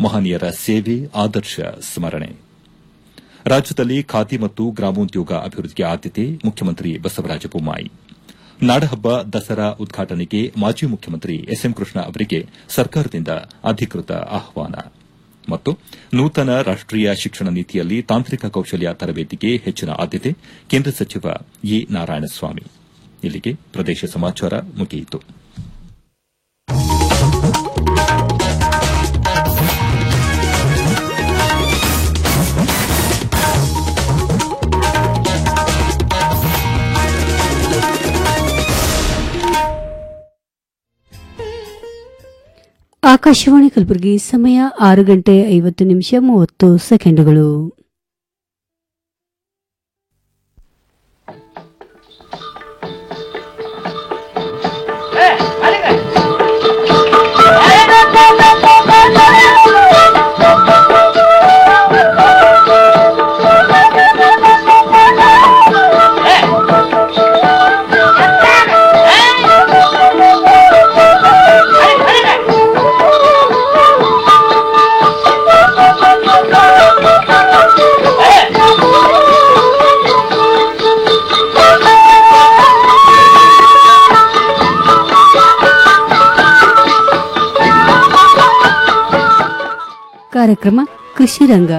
ಮಹನೀಯರ ಸೇವೆ ಆದರ್ಶ ಸ್ಮರಣೆ ರಾಜ್ಯದಲ್ಲಿ ಖಾದಿ ಮತ್ತು ಗ್ರಾಮೋದ್ಯೋಗ ಅಭಿವೃದ್ಧಿಗೆ ಆದ್ಯತೆ ಮುಖ್ಯಮಂತ್ರಿ ಬಸವರಾಜ ಬೊಮ್ಮಾಯಿ ನಾಡಹಬ್ಬ ದಸರಾ ಉದ್ಘಾಟನೆಗೆ ಮಾಜಿ ಮುಖ್ಯಮಂತ್ರಿ ಎಸ್ಎಂ ಕೃಷ್ಣ ಅವರಿಗೆ ಸರ್ಕಾರದಿಂದ ಅಧಿಕೃತ ಆಹ್ವಾನ ಮತ್ತು ನೂತನ ರಾಷ್ಟೀಯ ಶಿಕ್ಷಣ ನೀತಿಯಲ್ಲಿ ತಾಂತ್ರಿಕ ಕೌಶಲ್ಯ ತರಬೇತಿಗೆ ಹೆಚ್ಚಿನ ಆದ್ಯತೆ ಕೇಂದ್ರ ಸಚಿವ ಎ ನಾರಾಯಣಸ್ವಾಮಿ ಇಲ್ಲಿಗೆ ಪ್ರದೇಶ ಸಮಾಚಾರ ಮುಗಿಯಿತು ಆಕಾಶವಾಣಿ ಕಲಬುರಗಿ ಸಮಯ ಆರು ಗಂಟೆ ಐವತ್ತು ನಿಮಿಷ ಮೂವತ್ತು ಸೆಕೆಂಡುಗಳು ಕಾರ್ಯಕ್ರಮ ಕೃಷಿ ರಂಗ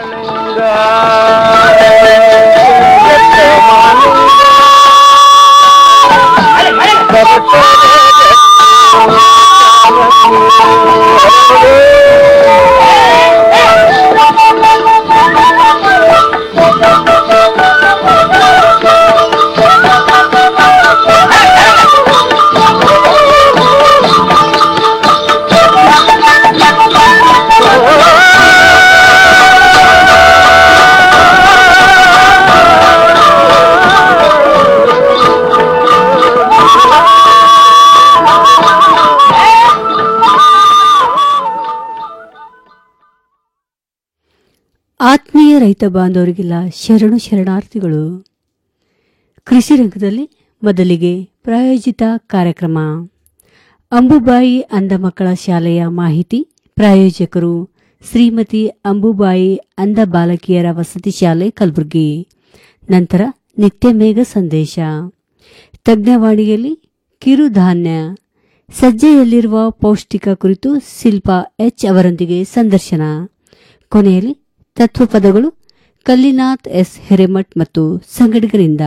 ಆತ್ಮೀಯ ರೈತ ಬಾಂಧವರಿಗೆಲ್ಲ ಶರಣು ಶರಣಾರ್ಥಿಗಳು ಕೃಷಿ ರಂಗದಲ್ಲಿ ಮೊದಲಿಗೆ ಪ್ರಾಯೋಜಿತ ಕಾರ್ಯಕ್ರಮ ಅಂಬುಬಾಯಿ ಅಂಧ ಮಕ್ಕಳ ಶಾಲೆಯ ಮಾಹಿತಿ ಪ್ರಾಯೋಜಕರು ಶ್ರೀಮತಿ ಅಂಬುಬಾಯಿ ಅಂಧ ಬಾಲಕಿಯರ ವಸತಿ ಶಾಲೆ ಕಲಬುರಗಿ ನಂತರ ನಿತ್ಯ ಮೇಘ ಸಂದೇಶ ತಜ್ಞವಾಣಿಯಲ್ಲಿ ಕಿರುಧಾನ್ಯ ಸಜ್ಜೆಯಲ್ಲಿರುವ ಪೌಷ್ಟಿಕ ಕುರಿತು ಶಿಲ್ಪಾ ಎಚ್ ಅವರೊಂದಿಗೆ ಸಂದರ್ಶನ ಕೊನೆಯಲ್ಲಿ ತತ್ವಪದಗಳು ಕಲ್ಲಿನಾಥ್ ಎಸ್ ಹಿರೇಮಠ್ ಮತ್ತು ಸಂಗಡಿಗರಿಂದ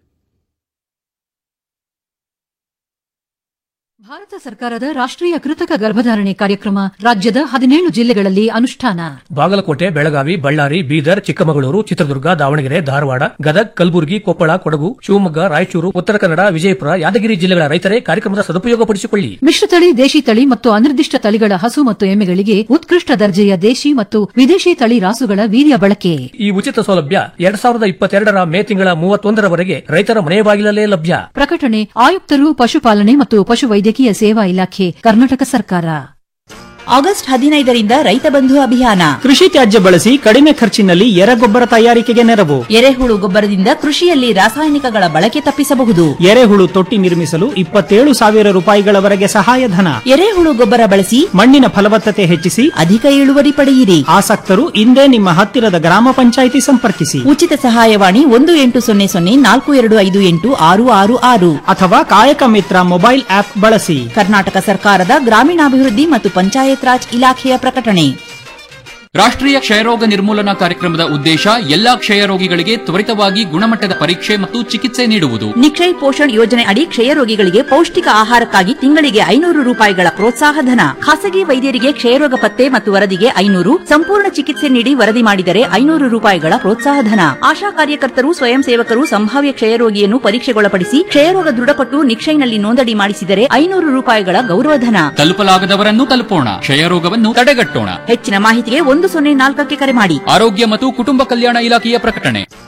ಭಾರತ ಸರ್ಕಾರದ ರಾಷ್ಟ್ರೀಯ ಕೃತಕ ಗರ್ಭಧಾರಣೆ ಕಾರ್ಯಕ್ರಮ ರಾಜ್ಯದ ಹದಿನೇಳು ಜಿಲ್ಲೆಗಳಲ್ಲಿ ಅನುಷ್ಠಾನ ಬಾಗಲಕೋಟೆ ಬೆಳಗಾವಿ ಬಳ್ಳಾರಿ ಬೀದರ್ ಚಿಕ್ಕಮಗಳೂರು ಚಿತ್ರದುರ್ಗ ದಾವಣಗೆರೆ ಧಾರವಾಡ ಗದಗ್ ಕಲಬುರಗಿ ಕೊಪ್ಪಳ ಕೊಡಗು ಶಿವಮೊಗ್ಗ ರಾಯಚೂರು ಉತ್ತರ ಕನ್ನಡ ವಿಜಯಪುರ ಯಾದಗಿರಿ ಜಿಲ್ಲೆಗಳ ರೈತರೇ ಕಾರ್ಯಕ್ರಮದ ಸದುಪಯೋಗಪಡಿಸಿಕೊಳ್ಳಿ ಮಿಶ್ರತಳಿ ದೇಶಿ ತಳಿ ಮತ್ತು ಅನಿರ್ದಿಷ್ಟ ತಳಿಗಳ ಹಸು ಮತ್ತು ಎಮ್ಮೆಗಳಿಗೆ ಉತ್ಕೃಷ್ಟ ದರ್ಜೆಯ ದೇಶಿ ಮತ್ತು ವಿದೇಶಿ ತಳಿ ರಾಸುಗಳ ವೀರ್ಯ ಬಳಕೆ ಈ ಉಚಿತ ಸೌಲಭ್ಯ ಎರಡ್ ಸಾವಿರದ ಇಪ್ಪತ್ತೆರಡರ ಮೇ ತಿಂಗಳ ಮೂವತ್ತೊಂದರವರೆಗೆ ರೈತರ ಮನೆ ಬಾಗಿಲಲ್ಲೇ ಲಭ್ಯ ಪ್ರಕಟಣೆ ಆಯುಕ್ತರು ಪಶುಪಾಲನೆ ಮತ್ತು ಪಶುವೈದ್ಯಕೀಯ ಸೇವಾ ಇಲಾಖೆ ಕರ್ನಾಟಕ ಸರ್ಕಾರ ಆಗಸ್ಟ್ ಹದಿನೈದರಿಂದ ರೈತ ಬಂಧು ಅಭಿಯಾನ ಕೃಷಿ ತ್ಯಾಜ್ಯ ಬಳಸಿ ಕಡಿಮೆ ಖರ್ಚಿನಲ್ಲಿ ಎರೆಗೊಬ್ಬರ ತಯಾರಿಕೆಗೆ ನೆರವು ಎರೆಹುಳು ಗೊಬ್ಬರದಿಂದ ಕೃಷಿಯಲ್ಲಿ ರಾಸಾಯನಿಕಗಳ ಬಳಕೆ ತಪ್ಪಿಸಬಹುದು ಎರೆಹುಳು ತೊಟ್ಟಿ ನಿರ್ಮಿಸಲು ಇಪ್ಪತ್ತೇಳು ಸಾವಿರ ರೂಪಾಯಿಗಳವರೆಗೆ ಸಹಾಯಧನ ಎರೆಹುಳು ಗೊಬ್ಬರ ಬಳಸಿ ಮಣ್ಣಿನ ಫಲವತ್ತತೆ ಹೆಚ್ಚಿಸಿ ಅಧಿಕ ಇಳುವರಿ ಪಡೆಯಿರಿ ಆಸಕ್ತರು ಇಂದೇ ನಿಮ್ಮ ಹತ್ತಿರದ ಗ್ರಾಮ ಪಂಚಾಯಿತಿ ಸಂಪರ್ಕಿಸಿ ಉಚಿತ ಸಹಾಯವಾಣಿ ಒಂದು ಎಂಟು ಸೊನ್ನೆ ಸೊನ್ನೆ ನಾಲ್ಕು ಎರಡು ಐದು ಎಂಟು ಆರು ಆರು ಆರು ಅಥವಾ ಕಾಯಕ ಮಿತ್ರ ಮೊಬೈಲ್ ಆಪ್ ಬಳಸಿ ಕರ್ನಾಟಕ ಸರ್ಕಾರದ ಗ್ರಾಮೀಣಾಭಿವೃದ್ಧಿ ಮತ್ತು ಪಂಚಾಯತ್ ರಾಜ್ ಇಲಾಖೆಯ ಪ್ರಕಟಣೆ ರಾಷ್ಟ್ರೀಯ ಕ್ಷಯರೋಗ ನಿರ್ಮೂಲನಾ ಕಾರ್ಯಕ್ರಮದ ಉದ್ದೇಶ ಎಲ್ಲಾ ಕ್ಷಯರೋಗಿಗಳಿಗೆ ತ್ವರಿತವಾಗಿ ಗುಣಮಟ್ಟದ ಪರೀಕ್ಷೆ ಮತ್ತು ಚಿಕಿತ್ಸೆ ನೀಡುವುದು ನಿಕ್ಷಯ್ ಪೋಷಣ್ ಯೋಜನೆ ಅಡಿ ಕ್ಷಯರೋಗಿಗಳಿಗೆ ಪೌಷ್ಟಿಕ ಆಹಾರಕ್ಕಾಗಿ ತಿಂಗಳಿಗೆ ಐನೂರು ರೂಪಾಯಿಗಳ ಪ್ರೋತ್ಸಾಹ ಧನ ಖಾಸಗಿ ವೈದ್ಯರಿಗೆ ಕ್ಷಯರೋಗ ಪತ್ತೆ ಮತ್ತು ವರದಿಗೆ ಐನೂರು ಸಂಪೂರ್ಣ ಚಿಕಿತ್ಸೆ ನೀಡಿ ವರದಿ ಮಾಡಿದರೆ ಐನೂರು ರೂಪಾಯಿಗಳ ಪ್ರೋತ್ಸಾಹ ಧನ ಆಶಾ ಕಾರ್ಯಕರ್ತರು ಸ್ವಯಂ ಸೇವಕರು ಸಂಭಾವ್ಯ ಕ್ಷಯರೋಗಿಯನ್ನು ಪರೀಕ್ಷೆಗೊಳಪಡಿಸಿ ಕ್ಷಯರೋಗ ದೃಢಪಟ್ಟು ನಿಕ್ಷಯ್ನಲ್ಲಿ ನೋಂದಣಿ ಮಾಡಿಸಿದರೆ ಐನೂರು ರೂಪಾಯಿಗಳ ಗೌರವಧನ ತಲುಪಲಾಗದವರನ್ನು ತಲುಪೋಣ ಕ್ಷಯರೋಗವನ್ನು ತಡೆಗಟ್ಟೋಣ ಹೆಚ್ಚಿನ ಮಾಹಿತಿಗೆ ಒಂದು ಸೊನ್ನೆ ನಾಲ್ಕಕ್ಕೆ ಕರೆ ಮಾಡಿ ಆರೋಗ್ಯ ಮತ್ತು ಕುಟುಂಬ ಕಲ್ಯಾಣ ಇಲಾಖೆಯ ಪ್ರಕಟಣೆ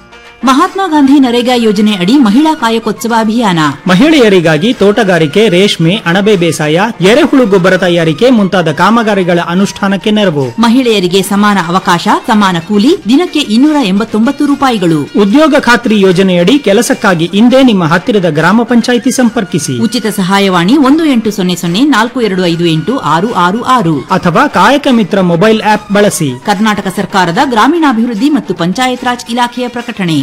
ಮಹಾತ್ಮ ಗಾಂಧಿ ನರೇಗಾ ಯೋಜನೆ ಅಡಿ ಮಹಿಳಾ ಕಾಯಕೋತ್ಸವ ಅಭಿಯಾನ ಮಹಿಳೆಯರಿಗಾಗಿ ತೋಟಗಾರಿಕೆ ರೇಷ್ಮೆ ಅಣಬೆ ಬೇಸಾಯ ಎರೆಹುಳು ಗೊಬ್ಬರ ತಯಾರಿಕೆ ಮುಂತಾದ ಕಾಮಗಾರಿಗಳ ಅನುಷ್ಠಾನಕ್ಕೆ ನೆರವು ಮಹಿಳೆಯರಿಗೆ ಸಮಾನ ಅವಕಾಶ ಸಮಾನ ಕೂಲಿ ದಿನಕ್ಕೆ ಇನ್ನೂರ ಎಂಬತ್ತೊಂಬತ್ತು ರೂಪಾಯಿಗಳು ಉದ್ಯೋಗ ಖಾತ್ರಿ ಯೋಜನೆಯಡಿ ಕೆಲಸಕ್ಕಾಗಿ ಇಂದೇ ನಿಮ್ಮ ಹತ್ತಿರದ ಗ್ರಾಮ ಪಂಚಾಯಿತಿ ಸಂಪರ್ಕಿಸಿ ಉಚಿತ ಸಹಾಯವಾಣಿ ಒಂದು ಎಂಟು ಸೊನ್ನೆ ಸೊನ್ನೆ ನಾಲ್ಕು ಎರಡು ಐದು ಎಂಟು ಆರು ಆರು ಆರು ಅಥವಾ ಕಾಯಕ ಮಿತ್ರ ಮೊಬೈಲ್ ಆಪ್ ಬಳಸಿ ಕರ್ನಾಟಕ ಸರ್ಕಾರದ ಗ್ರಾಮೀಣಾಭಿವೃದ್ಧಿ ಮತ್ತು ಪಂಚಾಯತ್ ರಾಜ್ ಇಲಾಖೆಯ ಪ್ರಕಟಣೆ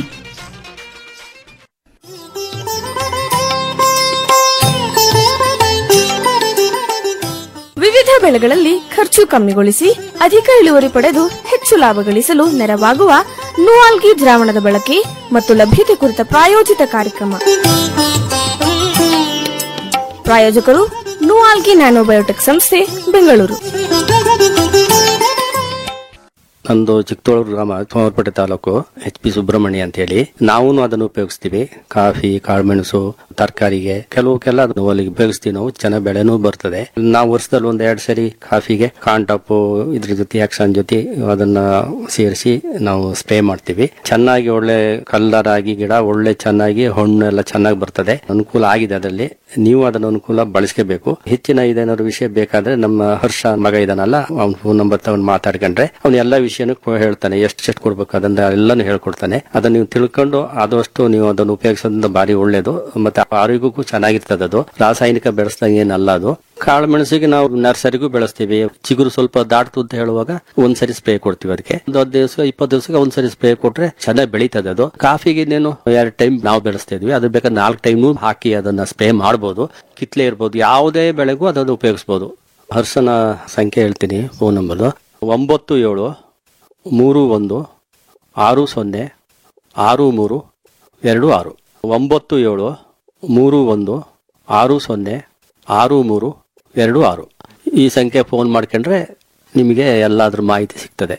ವಿವಿಧ ಬೆಳೆಗಳಲ್ಲಿ ಖರ್ಚು ಕಮ್ಮಿಗೊಳಿಸಿ ಅಧಿಕ ಇಳುವರಿ ಪಡೆದು ಹೆಚ್ಚು ಲಾಭ ಗಳಿಸಲು ನೆರವಾಗುವ ನೂಆಲ್ಗಿ ದ್ರಾವಣದ ಬಳಕೆ ಮತ್ತು ಲಭ್ಯತೆ ಕುರಿತ ಪ್ರಾಯೋಜಿತ ಕಾರ್ಯಕ್ರಮ ಪ್ರಾಯೋಜಕರು ನೂಆಲ್ಗಿ ನ್ಯಾನೋಬಯೋಟೆಕ್ ಸಂಸ್ಥೆ ಬೆಂಗಳೂರು ನಂದು ಚಿಕ್ಕತೋಳೂರು ಗ್ರಾಮ ಸೋಮವಾರಪೇಟೆ ತಾಲೂಕು ಎಚ್ ಪಿ ಸುಬ್ರಹ್ಮಣ್ಯ ಅಂತ ಹೇಳಿ ನಾವು ಅದನ್ನು ಉಪಯೋಗಿಸ್ತೀವಿ ಕಾಫಿ ಕಾಳುಮೆಣಸು ತರಕಾರಿಗೆ ಕೆಲವಕ್ಕೆಲ್ಲ ಅದನ್ನು ಉಪಯೋಗಿಸ್ತೀವಿ ನಾವು ಚೆನ್ನಾಗಿ ಬೆಳೆನೂ ಬರ್ತದೆ ನಾವು ವರ್ಷದಲ್ಲಿ ಒಂದ್ ಎರಡ್ ಸರಿ ಕಾಫಿಗೆ ಕಾಂಟಾಪು ಇದ್ರ ಜೊತೆ ಆಕ್ಷನ್ ಜೊತೆ ಅದನ್ನ ಸೇರಿಸಿ ನಾವು ಸ್ಪ್ರೇ ಮಾಡ್ತೀವಿ ಚೆನ್ನಾಗಿ ಒಳ್ಳೆ ಕಲ್ಲರ್ ಆಗಿ ಗಿಡ ಒಳ್ಳೆ ಚೆನ್ನಾಗಿ ಹಣ್ಣು ಎಲ್ಲ ಚೆನ್ನಾಗಿ ಬರ್ತದೆ ಅನುಕೂಲ ಆಗಿದೆ ಅದರಲ್ಲಿ ನೀವು ಅದನ್ನ ಅನುಕೂಲ ಬಳಸ್ಕೋಬೇಕು ಹೆಚ್ಚಿನ ಇದೇನಾದ್ರು ವಿಷಯ ಬೇಕಾದ್ರೆ ನಮ್ಮ ಹರ್ಷ ಮಗ ಇದಾನಲ್ಲ ಅವ್ನ ಫೋನ್ ನಂಬರ್ ತಗೊಂಡು ಮಾತಾಡ್ಕೊಂಡ್ರೆ ಅವ್ನ ಎಲ್ಲಾ ವಿಷಯನೂ ಕೊ- ಹೇಳ್ತಾನೆ ಎಷ್ಟು ಎಷ್ಟು ಕೊಡ್ಬೇಕು ಅದನ್ನ ಎಲ್ಲಾನು ಹೇಳ್ಕೊಡ್ತಾನೆ ಅದನ್ನ ನೀವು ತಿಳ್ಕೊಂಡು ಆದಷ್ಟು ನೀವು ಅದನ್ನು ಉಪಯೋಗಿಸೋದ್ರಿಂದ ಬಾರಿ ಒಳ್ಳೇದು ಮತ್ತೆ ಆರೋಗ್ಯಕ್ಕೂ ಚೆನ್ನಾಗಿರ್ತದೆ ಅದು ರಾಸಾಯನಿಕ ಬೆಳೆಸ್ದಂಗೆ ಏನಲ್ಲ ಅದು ಕಾಳು ಮೆಣಸಿಗೆ ನಾವು ನರ್ಸರಿಗೂ ಬೆಳೆಸ್ತೀವಿ ಚಿಗುರು ಸ್ವಲ್ಪ ದಾಟ್ತು ಅಂತ ಹೇಳುವಾಗ ಒಂದ್ಸರಿ ಸ್ಪ್ರೇ ಕೊಡ್ತೀವಿ ಅದಕ್ಕೆ ಒಂದು ಹತ್ತು ದಿವಸ ಇಪ್ಪತ್ತು ದಿವಸಕ್ಕೆ ಒಂದ್ಸರಿ ಸ್ಪ್ರೇ ಕೊಟ್ರೆ ಚೆನ್ನಾಗಿ ಬೆಳೀತದೆ ಅದು ಕಾಫಿಗೆ ಇನ್ನೇನು ಎರಡು ಟೈಮ್ ನಾವು ಬೆಳೆಸ್ತಾ ಇದ್ವಿ ಅದ್ರ ಬೇಕಾದ್ರೆ ನಾಲ್ಕು ಟೈಮ್ ಹಾಕಿ ಅದನ್ನ ಸ್ಪ್ರೇ ಮಾಡ್ಬೋದು ಕಿತ್ಲೆ ಇರ್ಬೋದು ಯಾವುದೇ ಬೆಳೆಗೂ ಅದನ್ನು ಉಪಯೋಗಿಸ್ಬೋದು ಹರ್ಷನ ಸಂಖ್ಯೆ ಹೇಳ್ತೀನಿ ಫೋನ್ ನಂಬರ್ ಒಂಬತ್ತು ಏಳು ಮೂರು ಒಂದು ಆರು ಸೊನ್ನೆ ಆರು ಮೂರು ಎರಡು ಆರು ಒಂಬತ್ತು ಏಳು ಮೂರು ಒಂದು ಆರು ಸೊನ್ನೆ ಆರು ಮೂರು ಎರಡು ಆರು ಈ ಸಂಖ್ಯೆ ಫೋನ್ ಮಾಡ್ಕೊಂಡ್ರೆ ನಿಮಗೆ ಎಲ್ಲಾದ್ರ ಮಾಹಿತಿ ಸಿಗ್ತದೆ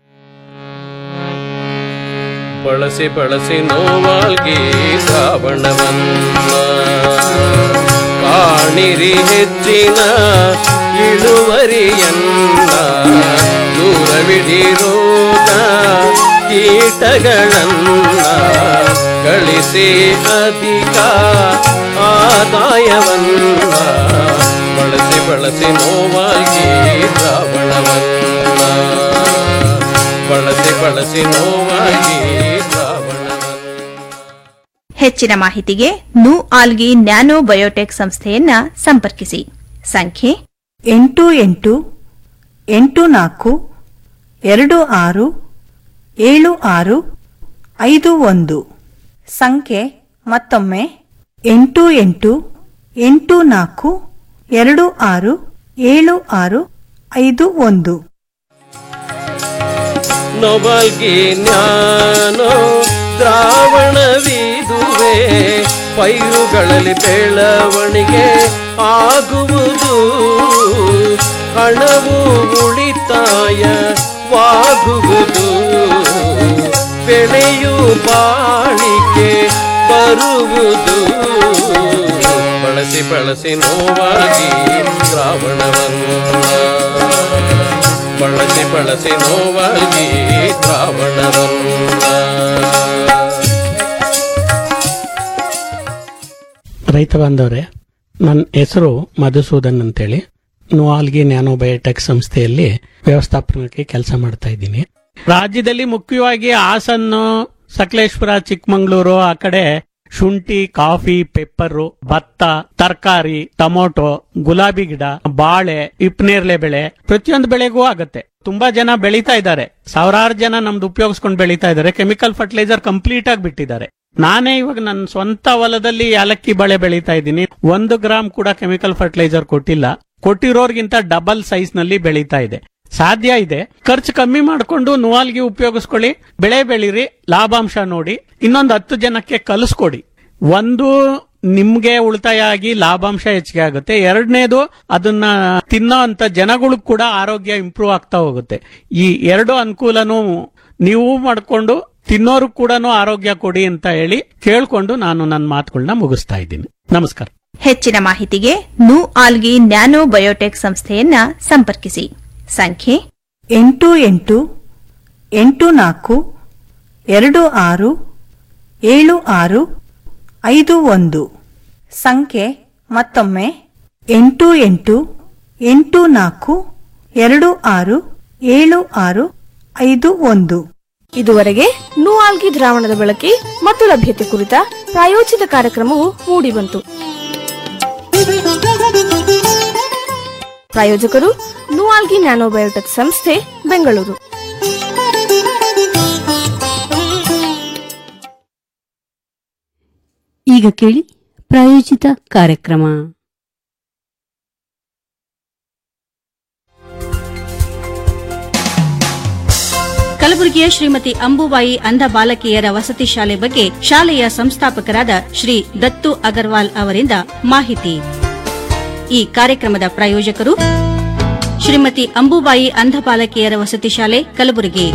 ಬಳಸಿ ಬಳಸಿ ನೋವಾಲ್ಗಿ ಶ್ರಾವಣವನ್ನ ಕಾಣಿರಿ ಹೆಚ್ಚಿನ ಇಳುವರಿಯನ್ನ ದೂರವಿಡಿರೋಗ ಕೀಟಗಳನ್ನ ಗಳಿಸಿ ಅಧಿಕ ಆದಾಯವನ್ನ ಬಳಸಿ ಬಳಸಿ ನೋವಾಗಿ ಶ್ರಾವಣವನ್ನ ಬಳಸಿ ಬಳಸಿ ನೋವಾಗಿ ಹೆಚ್ಚಿನ ಮಾಹಿತಿಗೆ ನು ಆಲ್ಗಿ ನ್ಯಾನೋ ಬಯೋಟೆಕ್ ಸಂಸ್ಥೆಯನ್ನ ಸಂಪರ್ಕಿಸಿ ಸಂಖ್ಯೆ ಎಂಟು ಎಂಟು ಎಂಟು ನಾಲ್ಕು ಎರಡು ಆರು ಏಳು ಆರು ಐದು ಒಂದು ಸಂಖ್ಯೆ ಮತ್ತೊಮ್ಮೆ ಎಂಟು ಎಂಟು ಎಂಟು ನಾಲ್ಕು ಎರಡು ಆರು ಏಳು ಆರು ಐದು ಒಂದು ನೊಬಲ್ಗಿ ಜ್ಞಾನೋ ದ್ರಾವಣವಿದುವೆ ಪೈರುಗಳಲ್ಲಿ ಬೆಳವಣಿಗೆ ಆಗುವುದು ಹಣವು ಉಳಿತಾಯವಾಗುವುದು ಬೆಳೆಯು ಬಾಳಿಕೆ ಬರುವುದು ಬಳಸಿ ಬಳಸಿ ನೋವಾಗಿ ದ್ರಾವಣವನ್ನು ಬಳಸಿ ಬಳಸಿ ನೋವಾಗಿ ರೈತ ಬಾಂಧವರೇ ನನ್ನ ಹೆಸರು ಮಧುಸೂದನ್ ಅಂತೇಳಿ ನುವಾಲ್ಗಿ ನ್ಯಾನೋಬಯೋಟೆಕ್ ಸಂಸ್ಥೆಯಲ್ಲಿ ವ್ಯವಸ್ಥಾಪನಕ್ಕೆ ಕೆಲಸ ಮಾಡ್ತಾ ಇದ್ದೀನಿ ರಾಜ್ಯದಲ್ಲಿ ಮುಖ್ಯವಾಗಿ ಹಾಸನ್ನು ಸಕಲೇಶ್ಪುರ ಚಿಕ್ಕಮಂಗ್ಳೂರು ಆ ಕಡೆ ಶುಂಠಿ ಕಾಫಿ ಪೆಪ್ಪರು ಭತ್ತ ತರಕಾರಿ ಟೊಮೊಟೊ ಗುಲಾಬಿ ಗಿಡ ಬಾಳೆ ಇಪ್ನೇರ್ಲೆ ಬೆಳೆ ಪ್ರತಿಯೊಂದು ಬೆಳೆಗೂ ಆಗತ್ತೆ ತುಂಬಾ ಜನ ಬೆಳೀತಾ ಇದ್ದಾರೆ ಸಾವಿರಾರು ಜನ ನಮ್ದು ಉಪಯೋಗಿಸ್ಕೊಂಡು ಬೆಳೀತಾ ಇದ್ದಾರೆ ಕೆಮಿಕಲ್ ಫರ್ಟಿಲೈಸರ್ ಕಂಪ್ಲೀಟ್ ಆಗಿ ಬಿಟ್ಟಿದ್ದಾರೆ ನಾನೇ ಇವಾಗ ನನ್ನ ಸ್ವಂತ ಹೊಲದಲ್ಲಿ ಯಾಲಕ್ಕಿ ಬಳೆ ಬೆಳೀತಾ ಇದ್ದೀನಿ ಒಂದು ಗ್ರಾಮ್ ಕೂಡ ಕೆಮಿಕಲ್ ಫರ್ಟಿಲೈಸರ್ ಕೊಟ್ಟಿಲ್ಲ ಕೊಟ್ಟಿರೋರ್ಗಿಂತ ಡಬಲ್ ಸೈಜ್ ನಲ್ಲಿ ಬೆಳೀತಾ ಇದೆ ಸಾಧ್ಯ ಇದೆ ಖರ್ಚು ಕಮ್ಮಿ ಮಾಡಿಕೊಂಡು ನುವಾಲ್ಗಿ ಉಪಯೋಗಿಸ್ಕೊಳ್ಳಿ ಬೆಳೆ ಬೆಳೀರಿ ಲಾಭಾಂಶ ನೋಡಿ ಇನ್ನೊಂದು ಹತ್ತು ಜನಕ್ಕೆ ಕಲಿಸ್ಕೊಡಿ ಒಂದು ನಿಮ್ಗೆ ಉಳಿತಾಯ ಆಗಿ ಲಾಭಾಂಶ ಹೆಚ್ಚಿಗೆ ಆಗುತ್ತೆ ಎರಡನೇದು ಅದನ್ನ ತಿನ್ನೋ ಅಂತ ಜನಗಳು ಕೂಡ ಆರೋಗ್ಯ ಇಂಪ್ರೂವ್ ಆಗ್ತಾ ಹೋಗುತ್ತೆ ಈ ಎರಡು ಅನುಕೂಲನೂ ನೀವು ಮಾಡ್ಕೊಂಡು ತಿನ್ನೋರು ಕೂಡ ಆರೋಗ್ಯ ಕೊಡಿ ಅಂತ ಹೇಳಿ ಕೇಳ್ಕೊಂಡು ನಾನು ನನ್ನ ಮಾತುಗಳನ್ನ ಮುಗಿಸ್ತಾ ಇದ್ದೀನಿ ನಮಸ್ಕಾರ ಹೆಚ್ಚಿನ ಮಾಹಿತಿಗೆ ನು ಆಲ್ಗಿ ನ್ಯಾನೋ ಬಯೋಟೆಕ್ ಸಂಸ್ಥೆಯನ್ನ ಸಂಪರ್ಕಿಸಿ ಸಂಖ್ಯೆ ಎಂಟು ಎಂಟು ಎಂಟು ನಾಲ್ಕು ಎರಡು ಆರು ಏಳು ಆರು ಐದು ಒಂದು ಸಂಖ್ಯೆ ಮತ್ತೊಮ್ಮೆ ಎಂಟು ಎಂಟು ಎಂಟು ನಾಲ್ಕು ಎರಡು ಆರು ಏಳು ಆರು ಐದು ಒಂದು ಇದುವರೆಗೆ ನೂಆಲ್ಗಿ ದ್ರಾವಣದ ಬಳಕೆ ಮತ್ತು ಲಭ್ಯತೆ ಕುರಿತ ಪ್ರಾಯೋಜಿತ ಕಾರ್ಯಕ್ರಮವು ಮೂಡಿಬಂತು ಪ್ರಾಯೋಜಕರು ನೂಆಲ್ಗಿ ನ್ಯಾನೋಬಯೋಟೆಕ್ ಸಂಸ್ಥೆ ಬೆಂಗಳೂರು ಈಗ ಕೇಳಿ ಪ್ರಾಯೋಜಿತ ಕಾರ್ಯಕ್ರಮ ಕಲಬುರಗಿಯ ಶ್ರೀಮತಿ ಅಂಬುಬಾಯಿ ಅಂಧ ಬಾಲಕಿಯರ ವಸತಿ ಶಾಲೆ ಬಗ್ಗೆ ಶಾಲೆಯ ಸಂಸ್ಥಾಪಕರಾದ ಶ್ರೀ ದತ್ತು ಅಗರ್ವಾಲ್ ಅವರಿಂದ ಮಾಹಿತಿ ಈ ಕಾರ್ಯಕ್ರಮದ ಪ್ರಾಯೋಜಕರು ಶ್ರೀಮತಿ ಅಂಬುಬಾಯಿ ಅಂಧ ಬಾಲಕಿಯರ ವಸತಿ ಶಾಲೆ ಕಲಬುರಗಿ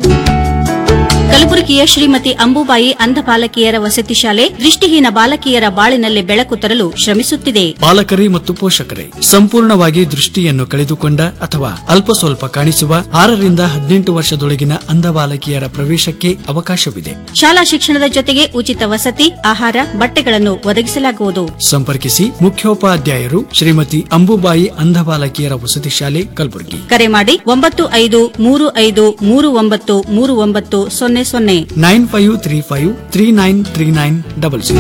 ಕಲಬುರಗಿಯ ಶ್ರೀಮತಿ ಅಂಬುಬಾಯಿ ಅಂಧ ಬಾಲಕಿಯರ ವಸತಿ ಶಾಲೆ ದೃಷ್ಟಿಹೀನ ಬಾಲಕಿಯರ ಬಾಳಿನಲ್ಲಿ ಬೆಳಕು ತರಲು ಶ್ರಮಿಸುತ್ತಿದೆ ಪಾಲಕರೇ ಮತ್ತು ಪೋಷಕರೇ ಸಂಪೂರ್ಣವಾಗಿ ದೃಷ್ಟಿಯನ್ನು ಕಳೆದುಕೊಂಡ ಅಥವಾ ಅಲ್ಪ ಸ್ವಲ್ಪ ಕಾಣಿಸುವ ಆರರಿಂದ ಹದಿನೆಂಟು ವರ್ಷದೊಳಗಿನ ಅಂಧ ಬಾಲಕಿಯರ ಪ್ರವೇಶಕ್ಕೆ ಅವಕಾಶವಿದೆ ಶಾಲಾ ಶಿಕ್ಷಣದ ಜೊತೆಗೆ ಉಚಿತ ವಸತಿ ಆಹಾರ ಬಟ್ಟೆಗಳನ್ನು ಒದಗಿಸಲಾಗುವುದು ಸಂಪರ್ಕಿಸಿ ಮುಖ್ಯೋಪಾಧ್ಯಾಯರು ಶ್ರೀಮತಿ ಅಂಬುಬಾಯಿ ಅಂಧ ಬಾಲಕಿಯರ ವಸತಿ ಶಾಲೆ ಕಲಬುರಗಿ ಕರೆ ಮಾಡಿ ಒಂಬತ್ತು ಐದು ಮೂರು ಐದು ಮೂರು ಒಂಬತ್ತು ಮೂರು ಒಂಬತ್ತು ಸೊನ್ನೆ ಸೊನ್ನೆ nine five three five three nine three nine double zero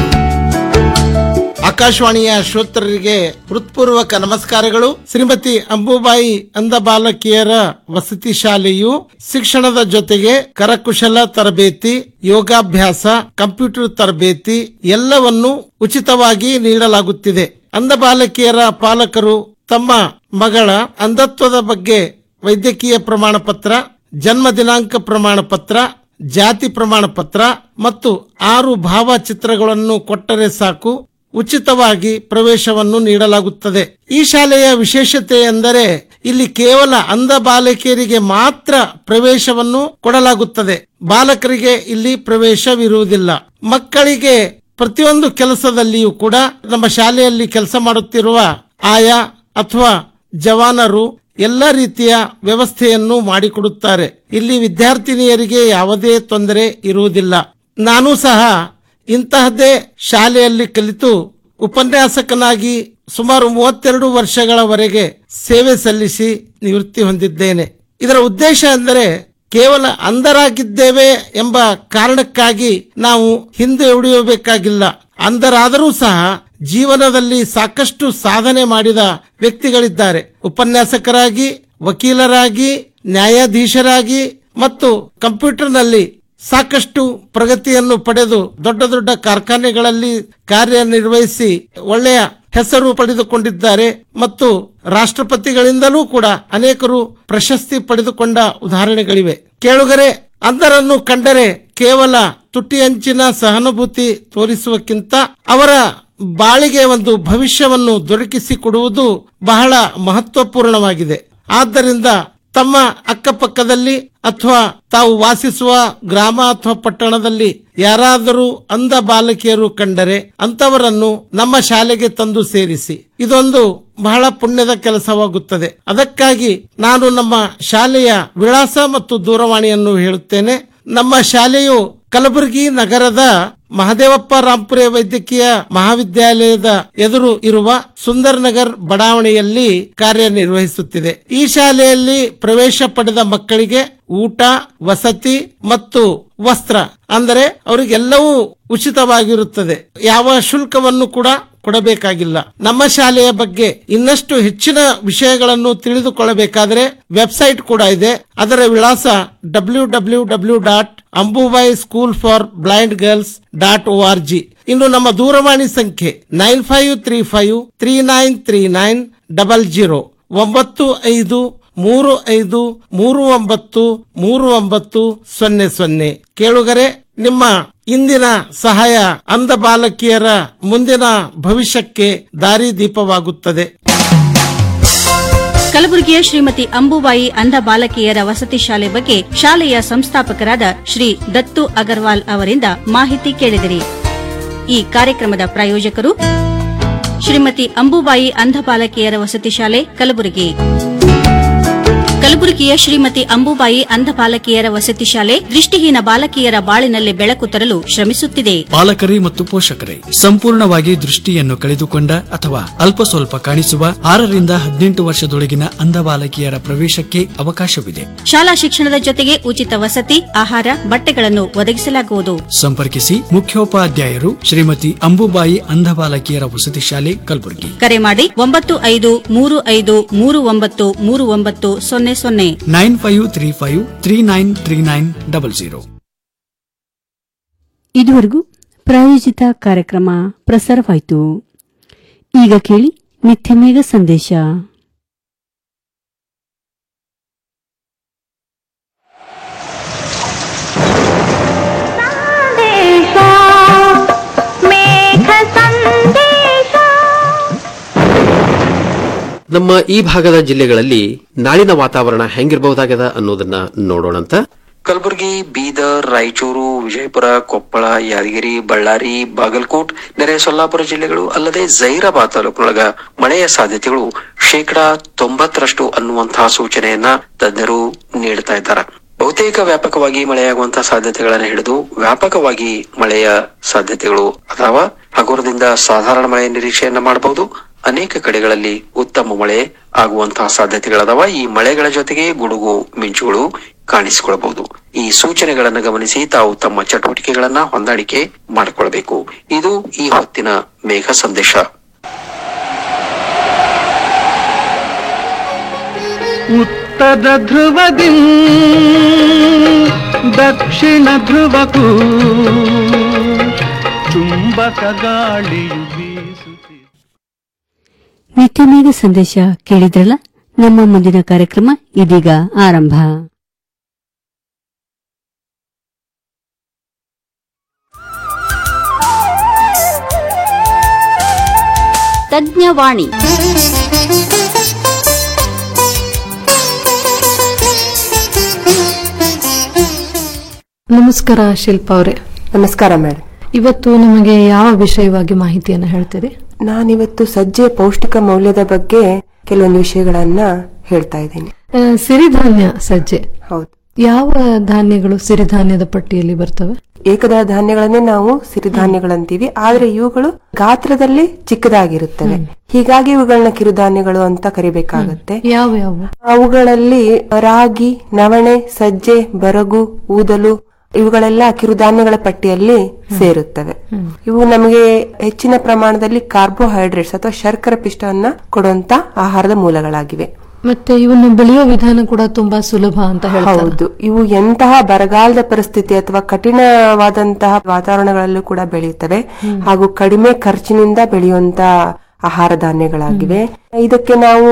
ಆಕಾಶವಾಣಿಯ ಶ್ರೋತರರಿಗೆ ಹೃತ್ಪೂರ್ವಕ ನಮಸ್ಕಾರಗಳು ಶ್ರೀಮತಿ ಅಂಬುಬಾಯಿ ಅಂಧ ಬಾಲಕಿಯರ ವಸತಿ ಶಾಲೆಯು ಶಿಕ್ಷಣದ ಜೊತೆಗೆ ಕರಕುಶಲ ತರಬೇತಿ ಯೋಗಾಭ್ಯಾಸ ಕಂಪ್ಯೂಟರ್ ತರಬೇತಿ ಎಲ್ಲವನ್ನು ಉಚಿತವಾಗಿ ನೀಡಲಾಗುತ್ತಿದೆ ಅಂಧ ಬಾಲಕಿಯರ ಪಾಲಕರು ತಮ್ಮ ಮಗಳ ಅಂಧತ್ವದ ಬಗ್ಗೆ ವೈದ್ಯಕೀಯ ಪ್ರಮಾಣ ಪತ್ರ ಜನ್ಮ ದಿನಾಂಕ ಪ್ರಮಾಣ ಪತ್ರ ಜಾತಿ ಪ್ರಮಾಣ ಪತ್ರ ಮತ್ತು ಆರು ಭಾವಚಿತ್ರಗಳನ್ನು ಕೊಟ್ಟರೆ ಸಾಕು ಉಚಿತವಾಗಿ ಪ್ರವೇಶವನ್ನು ನೀಡಲಾಗುತ್ತದೆ ಈ ಶಾಲೆಯ ವಿಶೇಷತೆ ಎಂದರೆ ಇಲ್ಲಿ ಕೇವಲ ಅಂಧ ಬಾಲಕಿಯರಿಗೆ ಮಾತ್ರ ಪ್ರವೇಶವನ್ನು ಕೊಡಲಾಗುತ್ತದೆ ಬಾಲಕರಿಗೆ ಇಲ್ಲಿ ಪ್ರವೇಶವಿರುವುದಿಲ್ಲ ಮಕ್ಕಳಿಗೆ ಪ್ರತಿಯೊಂದು ಕೆಲಸದಲ್ಲಿಯೂ ಕೂಡ ನಮ್ಮ ಶಾಲೆಯಲ್ಲಿ ಕೆಲಸ ಮಾಡುತ್ತಿರುವ ಆಯಾ ಅಥವಾ ಜವಾನರು ಎಲ್ಲ ರೀತಿಯ ವ್ಯವಸ್ಥೆಯನ್ನು ಮಾಡಿಕೊಡುತ್ತಾರೆ ಇಲ್ಲಿ ವಿದ್ಯಾರ್ಥಿನಿಯರಿಗೆ ಯಾವುದೇ ತೊಂದರೆ ಇರುವುದಿಲ್ಲ ನಾನು ಸಹ ಇಂತಹದ್ದೇ ಶಾಲೆಯಲ್ಲಿ ಕಲಿತು ಉಪನ್ಯಾಸಕನಾಗಿ ಸುಮಾರು ಮೂವತ್ತೆರಡು ವರ್ಷಗಳವರೆಗೆ ಸೇವೆ ಸಲ್ಲಿಸಿ ನಿವೃತ್ತಿ ಹೊಂದಿದ್ದೇನೆ ಇದರ ಉದ್ದೇಶ ಎಂದರೆ ಕೇವಲ ಅಂಧರಾಗಿದ್ದೇವೆ ಎಂಬ ಕಾರಣಕ್ಕಾಗಿ ನಾವು ಹಿಂದೆ ಉಳಿಯಬೇಕಾಗಿಲ್ಲ ಅಂಧರಾದರೂ ಸಹ ಜೀವನದಲ್ಲಿ ಸಾಕಷ್ಟು ಸಾಧನೆ ಮಾಡಿದ ವ್ಯಕ್ತಿಗಳಿದ್ದಾರೆ ಉಪನ್ಯಾಸಕರಾಗಿ ವಕೀಲರಾಗಿ ನ್ಯಾಯಾಧೀಶರಾಗಿ ಮತ್ತು ಕಂಪ್ಯೂಟರ್ನಲ್ಲಿ ಸಾಕಷ್ಟು ಪ್ರಗತಿಯನ್ನು ಪಡೆದು ದೊಡ್ಡ ದೊಡ್ಡ ಕಾರ್ಖಾನೆಗಳಲ್ಲಿ ಕಾರ್ಯನಿರ್ವಹಿಸಿ ಒಳ್ಳೆಯ ಹೆಸರು ಪಡೆದುಕೊಂಡಿದ್ದಾರೆ ಮತ್ತು ರಾಷ್ಟ್ರಪತಿಗಳಿಂದಲೂ ಕೂಡ ಅನೇಕರು ಪ್ರಶಸ್ತಿ ಪಡೆದುಕೊಂಡ ಉದಾಹರಣೆಗಳಿವೆ ಕೇಳುಗರೆ ಅಂಧರನ್ನು ಕಂಡರೆ ಕೇವಲ ತುಟಿ ಅಂಚಿನ ಸಹಾನುಭೂತಿ ತೋರಿಸುವಕ್ಕಿಂತ ಅವರ ಬಾಳಿಗೆ ಒಂದು ಭವಿಷ್ಯವನ್ನು ದೊರಕಿಸಿಕೊಡುವುದು ಬಹಳ ಮಹತ್ವಪೂರ್ಣವಾಗಿದೆ ಆದ್ದರಿಂದ ತಮ್ಮ ಅಕ್ಕಪಕ್ಕದಲ್ಲಿ ಅಥವಾ ತಾವು ವಾಸಿಸುವ ಗ್ರಾಮ ಅಥವಾ ಪಟ್ಟಣದಲ್ಲಿ ಯಾರಾದರೂ ಅಂಧ ಬಾಲಕಿಯರು ಕಂಡರೆ ಅಂತವರನ್ನು ನಮ್ಮ ಶಾಲೆಗೆ ತಂದು ಸೇರಿಸಿ ಇದೊಂದು ಬಹಳ ಪುಣ್ಯದ ಕೆಲಸವಾಗುತ್ತದೆ ಅದಕ್ಕಾಗಿ ನಾನು ನಮ್ಮ ಶಾಲೆಯ ವಿಳಾಸ ಮತ್ತು ದೂರವಾಣಿಯನ್ನು ಹೇಳುತ್ತೇನೆ ನಮ್ಮ ಶಾಲೆಯು ಕಲಬುರಗಿ ನಗರದ ಮಹದೇವಪ್ಪ ರಾಂಪುರೆ ವೈದ್ಯಕೀಯ ಮಹಾವಿದ್ಯಾಲಯದ ಎದುರು ಇರುವ ಸುಂದರ್ ನಗರ್ ಬಡಾವಣೆಯಲ್ಲಿ ಕಾರ್ಯನಿರ್ವಹಿಸುತ್ತಿದೆ ಈ ಶಾಲೆಯಲ್ಲಿ ಪ್ರವೇಶ ಪಡೆದ ಮಕ್ಕಳಿಗೆ ಊಟ ವಸತಿ ಮತ್ತು ವಸ್ತ್ರ ಅಂದರೆ ಅವರಿಗೆಲ್ಲವೂ ಉಚಿತವಾಗಿರುತ್ತದೆ ಯಾವ ಶುಲ್ಕವನ್ನು ಕೂಡ ಕೊಡಬೇಕಾಗಿಲ್ಲ ನಮ್ಮ ಶಾಲೆಯ ಬಗ್ಗೆ ಇನ್ನಷ್ಟು ಹೆಚ್ಚಿನ ವಿಷಯಗಳನ್ನು ತಿಳಿದುಕೊಳ್ಳಬೇಕಾದರೆ ವೆಬ್ಸೈಟ್ ಕೂಡ ಇದೆ ಅದರ ವಿಳಾಸ W W W dot Ambubai school for blind girls dot O R G ಇನ್ನು ನಮ್ಮ ದೂರವಾಣಿ ಸಂಖ್ಯೆ nine five three five three nine three nine double zero ಒಂಬತ್ತು ಐದು ಮೂರು ಐದು ಮೂರು ಒಂಬತ್ತು ಮೂರು ಒಂಬತ್ತು ಸೊನ್ನೆ ಸೊನ್ನೆ ಕೇಳುಗರೆ ನಿಮ್ಮ ಇಂದಿನ ಸಹಾಯ ಅಂಧ ಬಾಲಕಿಯರ ಮುಂದಿನ ಭವಿಷ್ಯಕ್ಕೆ ದಾರಿದೀಪವಾಗುತ್ತದೆ ಕಲಬುರಗಿಯ ಶ್ರೀಮತಿ ಅಂಬುಬಾಯಿ ಅಂಧ ಬಾಲಕಿಯರ ವಸತಿ ಶಾಲೆ ಬಗ್ಗೆ ಶಾಲೆಯ ಸಂಸ್ಥಾಪಕರಾದ ಶ್ರೀ ದತ್ತು ಅಗರ್ವಾಲ್ ಅವರಿಂದ ಮಾಹಿತಿ ಕೇಳಿದಿರಿ ಈ ಕಾರ್ಯಕ್ರಮದ ಪ್ರಾಯೋಜಕರು ಶ್ರೀಮತಿ ಅಂಬುಬಾಯಿ ಅಂಧ ಬಾಲಕಿಯರ ವಸತಿ ಶಾಲೆ ಕಲಬುರಗಿ ಕಲಬುರಗಿಯ ಶ್ರೀಮತಿ ಅಂಬುಬಾಯಿ ಅಂಧ ಬಾಲಕಿಯರ ವಸತಿ ಶಾಲೆ ದೃಷ್ಟಿಹೀನ ಬಾಲಕಿಯರ ಬಾಳಿನಲ್ಲಿ ಬೆಳಕು ತರಲು ಶ್ರಮಿಸುತ್ತಿದೆ ಪಾಲಕರೇ ಮತ್ತು ಪೋಷಕರೇ ಸಂಪೂರ್ಣವಾಗಿ ದೃಷ್ಟಿಯನ್ನು ಕಳೆದುಕೊಂಡ ಅಥವಾ ಅಲ್ಪ ಸ್ವಲ್ಪ ಕಾಣಿಸುವ ಆರರಿಂದ ಹದಿನೆಂಟು ವರ್ಷದೊಳಗಿನ ಅಂಧ ಬಾಲಕಿಯರ ಪ್ರವೇಶಕ್ಕೆ ಅವಕಾಶವಿದೆ ಶಾಲಾ ಶಿಕ್ಷಣದ ಜೊತೆಗೆ ಉಚಿತ ವಸತಿ ಆಹಾರ ಬಟ್ಟೆಗಳನ್ನು ಒದಗಿಸಲಾಗುವುದು ಸಂಪರ್ಕಿಸಿ ಮುಖ್ಯೋಪಾಧ್ಯಾಯರು ಶ್ರೀಮತಿ ಅಂಬುಬಾಯಿ ಅಂಧ ಬಾಲಕಿಯರ ವಸತಿ ಶಾಲೆ ಕಲಬುರಗಿ ಕರೆ ಮಾಡಿ ಒಂಬತ್ತು ಐದು ಮೂರು ಐದು ಮೂರು ಒಂಬತ್ತು ಮೂರು ಒಂಬತ್ತು ಸೊನ್ನೆ ಸೊನ್ನೆ nine five three five three nine three nine double zero ಇದುವರೆಗೂ ಪ್ರಾಯೋಜಿತ ಕಾರ್ಯಕ್ರಮ ಪ್ರಸಾರವಾಯಿತು ಈಗ ಕೇಳಿ ನಿತ್ಯಮೇಘ ಸಂದೇಶ ನಮ್ಮ ಈ ಭಾಗದ ಜಿಲ್ಲೆಗಳಲ್ಲಿ ನಾಳಿನ ವಾತಾವರಣ ಹೆಂಗಿರಬಹುದಾಗ್ಯದ ಅನ್ನೋದನ್ನ ನೋಡೋಣಂತ ಕಲಬುರಗಿ ಬೀದರ್ ರಾಯಚೂರು ವಿಜಯಪುರ ಕೊಪ್ಪಳ ಯಾದಗಿರಿ ಬಳ್ಳಾರಿ ಬಾಗಲಕೋಟ್ ನೆರೆ ಸೊಲ್ಲಾಪುರ ಜಿಲ್ಲೆಗಳು ಅಲ್ಲದೆ ಜೈರಾಬಾದ್ ತಾಲೂಕಿನೊಳಗ ಮಳೆಯ ಸಾಧ್ಯತೆಗಳು ಶೇಕಡಾ ತೊಂಬತ್ತರಷ್ಟು ಅನ್ನುವಂತಹ ಸೂಚನೆಯನ್ನ ತಜ್ಞರು ನೀಡುತ್ತಾ ಇದ್ದಾರೆ ಬಹುತೇಕ ವ್ಯಾಪಕವಾಗಿ ಮಳೆಯಾಗುವಂತಹ ಸಾಧ್ಯತೆಗಳನ್ನು ಹಿಡಿದು ವ್ಯಾಪಕವಾಗಿ ಮಳೆಯ ಸಾಧ್ಯತೆಗಳು ಅಥವಾ ಹಗುರದಿಂದ ಸಾಧಾರಣ ಮಳೆಯ ನಿರೀಕ್ಷೆಯನ್ನ ಮಾಡಬಹುದು ಅನೇಕ ಕಡೆಗಳಲ್ಲಿ ಉತ್ತಮ ಮಳೆ ಆಗುವಂತಹ ಸಾಧ್ಯತೆಗಳದಾವ ಈ ಮಳೆಗಳ ಜೊತೆಗೆ ಗುಡುಗು ಮಿಂಚುಗಳು ಕಾಣಿಸಿಕೊಳ್ಳಬಹುದು ಈ ಸೂಚನೆಗಳನ್ನು ಗಮನಿಸಿ ತಾವು ತಮ್ಮ ಚಟುವಟಿಕೆಗಳನ್ನ ಹೊಂದಾಣಿಕೆ ಮಾಡಿಕೊಳ್ಬೇಕು ಇದು ಈ ಹೊತ್ತಿನ ಮೇಘ ಸಂದೇಶ ಉತ್ತರ ಧ್ರುವದಿ ದಕ್ಷಿಣ ಧ್ರುವಕ್ಕೂ ಚುಂಬಕ ಗಾಳಿಯು ಬೀಸುತ್ತಿದೆ ನಿತ್ಯಮೇಘ ಸಂದೇಶ ಕೇಳಿದ್ರಲ್ಲ ನಮ್ಮ ಮುಂದಿನ ಕಾರ್ಯಕ್ರಮ ಇದೀಗ ಆರಂಭ ತಜ್ಞವಾಣಿ ನಮಸ್ಕಾರ ಶಿಲ್ಪ ಅವರೇ ನಮಸ್ಕಾರ ಮೇಡಮ್ ಇವತ್ತು ನಿಮಗೆ ಯಾವ ವಿಷಯವಾಗಿ ಮಾಹಿತಿಯನ್ನು ಹೇಳ್ತೀರಿ ನಾನಿವತ್ತು ಸಜ್ಜೆ ಪೌಷ್ಟಿಕ ಮೌಲ್ಯದ ಬಗ್ಗೆ ಕೆಲವೊಂದು ವಿಷಯಗಳನ್ನ ಹೇಳ್ತಾ ಇದ್ದೀನಿ ಆ, ಸಿರಿಧಾನ್ಯ ಸಜ್ಜೆ ಹೌದು ಯಾವ ಧಾನ್ಯಗಳು ಸಿರಿಧಾನ್ಯದ ಪಟ್ಟಿಯಲ್ಲಿ ಬರ್ತವೆ ಏಕದಳ ಧಾನ್ಯಗಳನ್ನೇ ನಾವು ಸಿರಿಧಾನ್ಯಗಳಂತೀವಿ ಆದ್ರೆ ಇವುಗಳು ಗಾತ್ರದಲ್ಲಿ ಚಿಕ್ಕದಾಗಿರುತ್ತವೆ ಹೀಗಾಗಿ ಇವುಗಳನ್ನ ಕಿರುಧಾನ್ಯಗಳು ಅಂತ ಕರಿಬೇಕಾಗತ್ತೆ ಯಾವ ಯಾವ ಅವುಗಳಲ್ಲಿ ರಾಗಿ ನವಣೆ ಸಜ್ಜೆ ಬರಗು ಊದಲು ಇವುಗಳೆಲ್ಲ ಕಿರುಧಾನ್ಯಗಳ ಪಟ್ಟಿಯಲ್ಲಿ ಸೇರುತ್ತವೆ ಇವು ನಮಗೆ ಹೆಚ್ಚಿನ ಪ್ರಮಾಣದಲ್ಲಿ ಕಾರ್ಬೋಹೈಡ್ರೇಟ್ಸ್ ಅಥವಾ ಶರ್ಕರ ಪಿಷ್ಟವನ್ನ ಕೊಡುವಂತ ಆಹಾರದ ಮೂಲಗಳಾಗಿವೆ ಮತ್ತೆ ಇವನ್ನು ಬೆಳೆಯೋ ವಿಧಾನ ಕೂಡ ತುಂಬಾ ಸುಲಭ ಅಂತ ಹೇಳ್ತಾರೆ ಹೌದು ಇವು ಎಂತಹ ಬರಗಾಲದ ಪರಿಸ್ಥಿತಿ ಅಥವಾ ಕಠಿಣವಾದಂತಹ ವಾತಾವರಣಗಳಲ್ಲೂ ಕೂಡ ಬೆಳೆಯುತ್ತವೆ ಹಾಗೂ ಕಡಿಮೆ ಖರ್ಚಿನಿಂದ ಬೆಳೆಯುವಂತ ಆಹಾರ ಧಾನ್ಯಗಳಾಗಿವೆ ಇದಕ್ಕೆ ನಾವು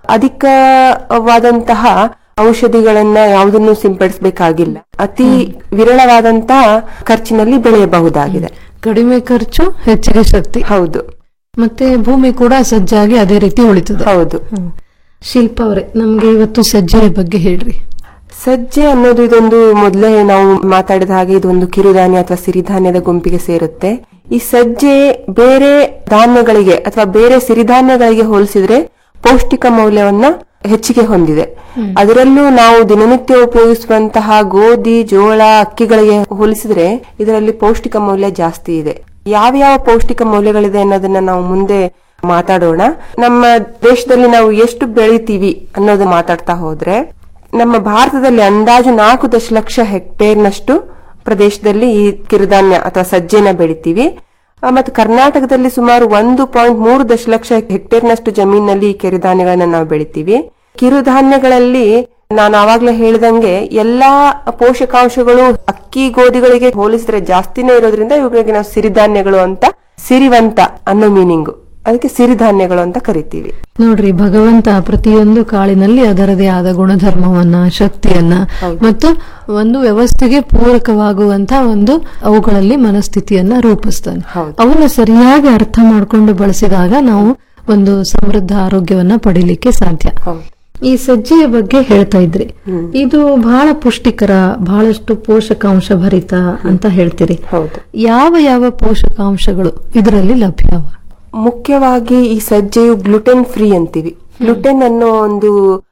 ಅಧಿಕವಾದಂತಹ ಔಷಧಿಗಳನ್ನ ಯಾವುದನ್ನು ಸಿಂಪಡಿಸಬೇಕಾಗಿಲ್ಲ ಅತಿ ವಿರಳವಾದಂತಹ ಖರ್ಚಿನಲ್ಲಿ ಬೆಳೆಯಬಹುದಾಗಿದೆ ಕಡಿಮೆ ಖರ್ಚು ಹೆಚ್ಚಿಗೆ ಶಕ್ತಿ ಹೌದು ಮತ್ತೆ ಭೂಮಿ ಕೂಡ ಸಜ್ಜಾಗಿ ಅದೇ ರೀತಿ ಉಳಿತದೆ ಹೌದು ಶಿಲ್ಪ ಅವರೇ ನಮ್ಗೆ ಇವತ್ತು ಸಜ್ಜೆಯ ಬಗ್ಗೆ ಹೇಳ್ರಿ ಸಜ್ಜೆ ಅನ್ನೋದು ಇದೊಂದು ಮೊದಲೇ ನಾವು ಮಾತಾಡಿದ ಹಾಗೆ ಇದೊಂದು ಕಿರುಧಾನ್ಯ ಅಥವಾ ಸಿರಿಧಾನ್ಯದ ಗುಂಪಿಗೆ ಸೇರುತ್ತೆ ಈ ಸಜ್ಜೆ ಬೇರೆ ಧಾನ್ಯಗಳಿಗೆ ಅಥವಾ ಬೇರೆ ಸಿರಿಧಾನ್ಯಗಳಿಗೆ ಹೋಲಿಸಿದ್ರೆ ಪೌಷ್ಟಿಕ ಮೌಲ್ಯವನ್ನ ಹೆಚ್ಚಿಗೆ ಹೊಂದಿದೆ ಅದರಲ್ಲೂ ನಾವು ದಿನನಿತ್ಯ ಉಪಯೋಗಿಸುವಂತಹ ಗೋಧಿ ಜೋಳ ಅಕ್ಕಿಗಳಿಗೆ ಹೋಲಿಸಿದ್ರೆ ಇದರಲ್ಲಿ ಪೌಷ್ಟಿಕ ಮೌಲ್ಯ ಜಾಸ್ತಿ ಇದೆ ಯಾವ ಯಾವ ಪೌಷ್ಟಿಕ ಮೌಲ್ಯಗಳಿದೆ ಅನ್ನೋದನ್ನ ನಾವು ಮುಂದೆ ಮಾತಾಡೋಣ ನಮ್ಮ ದೇಶದಲ್ಲಿ ನಾವು ಎಷ್ಟು ಬೆಳಿತೀವಿ ಅನ್ನೋದು ಮಾತಾಡ್ತಾ ಹೋದ್ರೆ ನಮ್ಮ ಭಾರತದಲ್ಲಿ ಅಂದಾಜು ನಾಲ್ಕು ದಶಲಕ್ಷ ಹೆಕ್ಟೇರ್ನಷ್ಟು ಪ್ರದೇಶದಲ್ಲಿ ಈ ಕಿರುಧಾನ್ಯ ಅಥವಾ ಸಜ್ಜೆನ ಬೆಳಿತೀವಿ ಆ, ಮತ್ತು ಕರ್ನಾಟಕದಲ್ಲಿ ಸುಮಾರು ಒಂದು ಪಾಯಿಂಟ್ ಮೂರು ದಶಲಕ್ಷ ಹೆಕ್ಟೇರ್ನಷ್ಟು ಜಮೀನಲ್ಲಿ ಈ ಕಿರುಧಾನ್ಯಗಳನ್ನ ನಾವು ಬೆಳಿತೀವಿ ಕಿರುಧಾನ್ಯಗಳಲ್ಲಿ ನಾನು ಆವಾಗ್ಲೇ ಹೇಳಿದಂಗೆ ಎಲ್ಲಾ ಪೋಷಕಾಂಶಗಳು ಅಕ್ಕಿ ಗೋಧಿಗಳಿಗೆ ಹೋಲಿಸಿದ್ರೆ ಜಾಸ್ತಿನೇ ಇರೋದ್ರಿಂದ ಇವುಗಳಿಗೆ ನಾವು ಸಿರಿಧಾನ್ಯಗಳು ಅಂತ ಸಿರಿವಂತ ಅನ್ನೋ ಮೀನಿಂಗು ಅದಕ್ಕೆ ಸಿರಿಧಾನ್ಯಗಳು ಅಂತ ಕರಿತೀವಿ ನೋಡ್ರಿ ಭಗವಂತ ಪ್ರತಿಯೊಂದು ಕಾಳಿನಲ್ಲಿ ಅದರದೇ ಆದ ಗುಣಧರ್ಮವನ್ನ ಶಕ್ತಿಯನ್ನ ಮತ್ತು ಒಂದು ವ್ಯವಸ್ಥೆಗೆ ಪೂರಕವಾಗುವಂತ ಒಂದು ಅವುಗಳಲ್ಲಿ ಮನಸ್ಥಿತಿಯನ್ನ ರೂಪಿಸ್ತಾನೆ ಅವನ್ನ ಸರಿಯಾಗಿ ಅರ್ಥ ಮಾಡ್ಕೊಂಡು ಬಳಸಿದಾಗ ನಾವು ಒಂದು ಸಮೃದ್ಧ ಆರೋಗ್ಯವನ್ನ ಪಡಿಲಿಕ್ಕೆ ಸಾಧ್ಯ ಈ ಸಜ್ಜೆಯ ಬಗ್ಗೆ ಹೇಳ್ತಾ ಇದ್ರಿ ಇದು ಬಹಳ ಪುಷ್ಟಿಕರ ಬಹಳಷ್ಟು ಪೋಷಕಾಂಶ ಭರಿತ ಅಂತ ಹೇಳ್ತೀರಿ ಯಾವ ಯಾವ ಪೋಷಕಾಂಶಗಳು ಇದರಲ್ಲಿ ಲಭ್ಯವ ಮುಖ್ಯವಾಗಿ ಈ ಸಜ್ಜೆಯು ಗ್ಲುಟೆನ್ ಫ್ರೀ ಅಂತೀವಿ ಗ್ಲುಟೆನ್ ಅನ್ನೋ ಒಂದು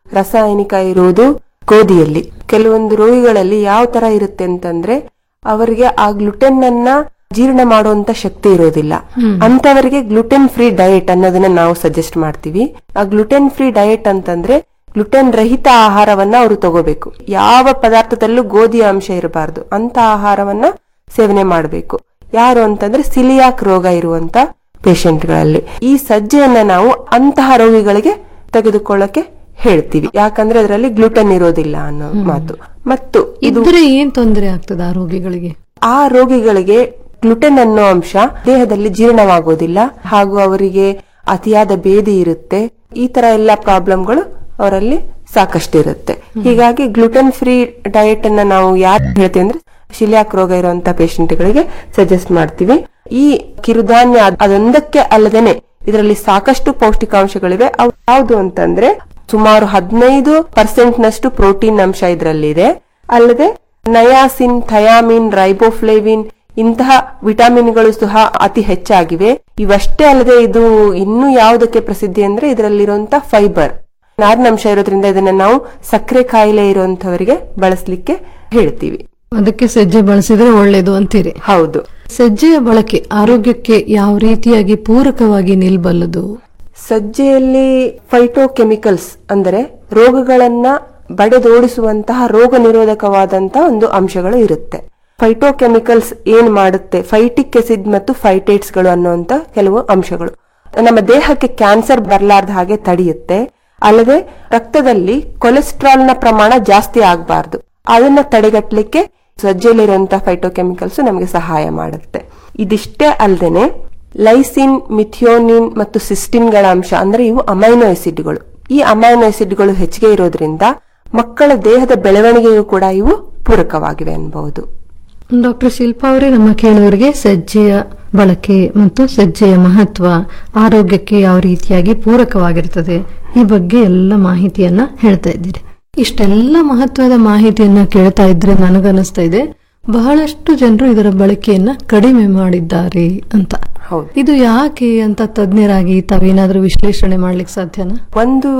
ರಾಸಾಯನಿಕ ಇರುವುದು ಗೋಧಿಯಲ್ಲಿ ಕೆಲವೊಂದು ರೋಗಿಗಳಲ್ಲಿ ಯಾವ ತರ ಇರುತ್ತೆ ಅಂತಂದ್ರೆ ಅವರಿಗೆ ಆ ಗ್ಲುಟೆನ್ ಅನ್ನ ಜೀರ್ಣ ಮಾಡುವಂತ ಶಕ್ತಿ ಇರೋದಿಲ್ಲ ಅಂತವರಿಗೆ ಗ್ಲುಟೆನ್ ಫ್ರೀ ಡಯಟ್ ಅನ್ನೋದನ್ನ ನಾವು ಸಜೆಸ್ಟ್ ಮಾಡ್ತೀವಿ ಆ ಗ್ಲುಟೆನ್ ಫ್ರೀ ಡಯಟ್ ಅಂತಂದ್ರೆ ಗ್ಲುಟೆನ್ ರಹಿತ ಆಹಾರವನ್ನ ಅವರು ತಗೋಬೇಕು ಯಾವ ಪದಾರ್ಥದಲ್ಲೂ ಗೋಧಿ ಅಂಶ ಇರಬಾರ್ದು ಅಂತ ಆಹಾರವನ್ನ ಸೇವನೆ ಮಾಡಬೇಕು ಯಾರು ಅಂತಂದ್ರೆ ಸಿಲಿಯಾಕ್ ರೋಗ ಇರುವಂತ ಪೇಷಂಟ್ಗಳಲ್ಲಿ ಈ ಸಜ್ಜೆಯನ್ನ ನಾವು ಅಂತಹ ರೋಗಿಗಳಿಗೆ ತೆಗೆದುಕೊಳ್ಳಕ್ಕೆ ಹೇಳ್ತೀವಿ ಯಾಕಂದ್ರೆ ಅದರಲ್ಲಿ ಗ್ಲುಟನ್ ಇರೋದಿಲ್ಲ ಅನ್ನೋ ಮಾತು ಮತ್ತು ಇದು ಇದ್ರೆ ಏನ್ ತೊಂದರೆ ಆಗ್ತದೆ ಆ ರೋಗಿಗಳಿಗೆ ಆ ರೋಗಿಗಳಿಗೆ ಗ್ಲುಟೆನ್ ಅನ್ನೋ ಅಂಶ ದೇಹದಲ್ಲಿ ಜೀರ್ಣವಾಗೋದಿಲ್ಲ ಹಾಗೂ ಅವರಿಗೆ ಅತಿಯಾದ ಬೇದಿ ಇರುತ್ತೆ ಈ ತರ ಎಲ್ಲ ಪ್ರಾಬ್ಲಮ್ಗಳು ಅವರಲ್ಲಿ ಸಾಕಷ್ಟಿರುತ್ತೆ ಹೀಗಾಗಿ ಗ್ಲುಟೆನ್ ಫ್ರೀ ಡಯಟ್ ಅನ್ನ ನಾವು ಯಾರು ಹೇಳ್ತೀವಿ ಅಂದ್ರೆ ಶಿಲಿಯಾಕ್ ರೋಗ ಇರುವಂತ ಗಳಿಗೆ ಸಜೆಸ್ಟ್ ಮಾಡ್ತೀವಿ ಈ ಕಿರುಧಾನ್ಯ ಅದ್- ಅದೊಂದಕ್ಕೆ ಅಲ್ಲದೇನೆ ಇದರಲ್ಲಿ ಸಾಕಷ್ಟು ಪೌಷ್ಟಿಕಾಂಶಗಳಿವೆ ಅವು ಯಾವುದು ಅಂತಂದ್ರೆ ಸುಮಾರು ಹದಿನೈದು ಪರ್ಸೆಂಟ್ ನಷ್ಟು ಪ್ರೋಟೀನ್ ಅಂಶ ಇದರಲ್ಲಿದೆ ಅಲ್ಲದೆ ನಯಾಸಿನ್ ಥಯಾಮಿನ್ ರೈಬೋಫ್ಲೇವಿನ್ ಇಂತಹ ವಿಟಮಿನ್ಗಳು ಸಹ ಅತಿ ಹೆಚ್ಚಾಗಿವೆ ಇವಷ್ಟೇ ಅಲ್ಲದೆ ಇದು ಇನ್ನು ಯಾವುದಕ್ಕೆ ಪ್ರಸಿದ್ಧಿ ಅಂದ್ರೆ ಇದರಲ್ಲಿರುವಂತಹ ಫೈಬರ್ ನಾರಿನಂಶ ಇರೋದ್ರಿಂದ ಇದನ್ನ ನಾವು ಸಕ್ಕರೆ ಕಾಯಿಲೆ ಇರುವಂತವರಿಗೆ ಬಳಸಲಿಕ್ಕೆ ಹೇಳ್ತೀವಿ ಅದಕ್ಕೆ ಸಜ್ಜೆ ಬಳಸಿದ್ರೆ ಒಳ್ಳೇದು ಅಂತೀರಿ ಹೌದು ಸಜ್ಜೆಯ ಬಳಕೆ ಆರೋಗ್ಯಕ್ಕೆ ಯಾವ ರೀತಿಯಾಗಿ ಪೂರಕವಾಗಿ ನಿಲ್ಬಲ್ಲದು ಸಜ್ಜೆಯಲ್ಲಿ ಫೈಟೋಕೆಮಿಕಲ್ಸ್ ಅಂದರೆ ರೋಗಗಳನ್ನ ಬಡೆದೋಡಿಸುವಂತಹ ರೋಗ ನಿರೋಧಕವಾದಂತಹ ಒಂದು ಅಂಶಗಳು ಇರುತ್ತೆ ಫೈಟೋಕೆಮಿಕಲ್ಸ್ ಏನ್ ಮಾಡುತ್ತೆ ಫೈಟಿಕ್ ಎಸಿಡ್ ಮತ್ತು ಫೈಟೇಟ್ಸ್ ಗಳು ಅನ್ನುವಂತ ಕೆಲವು ಅಂಶಗಳು ನಮ್ಮ ದೇಹಕ್ಕೆ ಕ್ಯಾನ್ಸರ್ ಬರಲಾರ್ದ ಹಾಗೆ ತಡೆಯುತ್ತೆ ಅಲ್ಲದೆ ರಕ್ತದಲ್ಲಿ ಕೊಲೆಸ್ಟ್ರಾಲ್ ನ ಪ್ರಮಾಣ ಜಾಸ್ತಿ ಆಗಬಾರ್ದು ಅದನ್ನ ತಡೆಗಟ್ಟಲಿಕ್ಕೆ ಸಜ್ಜೆಯಲ್ಲಿರುವಂತಹ ಫೈಟೋಕೆಮಿಕಲ್ಸ್ ನಮಗೆ ಸಹಾಯ ಮಾಡುತ್ತೆ ಇದಿಷ್ಟೇ ಅಲ್ಲದೆ ಲೈಸಿನ್ ಮಿಥಿಯೋನಿನ್ ಮತ್ತು ಸಿಸ್ಟಿನ್ಗಳ ಅಂಶ ಅಂದ್ರೆ ಇವು ಅಮೈನೋ ಆಸಿಡ್ಗಳು ಈ ಅಮೈನೋ ಆಸಿಡ್ಗಳು ಹೆಚ್ಚಿಗೆ ಇರೋದ್ರಿಂದ ಮಕ್ಕಳ ದೇಹದ ಬೆಳವಣಿಗೆಗೂ ಕೂಡ ಇವು ಪೂರಕವಾಗಿವೆ ಅನ್ಬಹುದು ಡಾಕ್ಟರ್ ಶಿಲ್ಪಾ ಅವರೇ ನಮ್ಮ ಕೇಳುವರಿಗೆ ಸಜ್ಜೆಯ ಬಳಕೆ ಮತ್ತು ಸಜ್ಜೆಯ ಮಹತ್ವ ಆರೋಗ್ಯಕ್ಕೆ ಯಾವ ರೀತಿಯಾಗಿ ಪೂರಕವಾಗಿರ್ತದೆ ಈ ಬಗ್ಗೆ ಎಲ್ಲ ಮಾಹಿತಿಯನ್ನ ಹೇಳ್ತಾ ಇದ್ದೀರಿ ಇಷ್ಟೆಲ್ಲ ಮಹತ್ವದ ಮಾಹಿತಿಯನ್ನ ಕೇಳ್ತಾ ಇದ್ರೆ ನನಗನ್ನಿಸ್ತಾ ಇದೆ ಬಹಳಷ್ಟು ಜನರು ಇದರ ಬಳಕೆಯನ್ನ ಕಡಿಮೆ ಮಾಡಿದ್ದಾರೆ ಅಂತ ಇದು ಯಾಕೆ ಅಂತ ತಜ್ಞರಾಗಿ ತಾವೇನಾದ್ರೂ ವಿಶ್ಲೇಷಣೆ ಮಾಡ್ಲಿಕ್ಕೆ ಸಾಧ್ಯನಾ ಒಂದು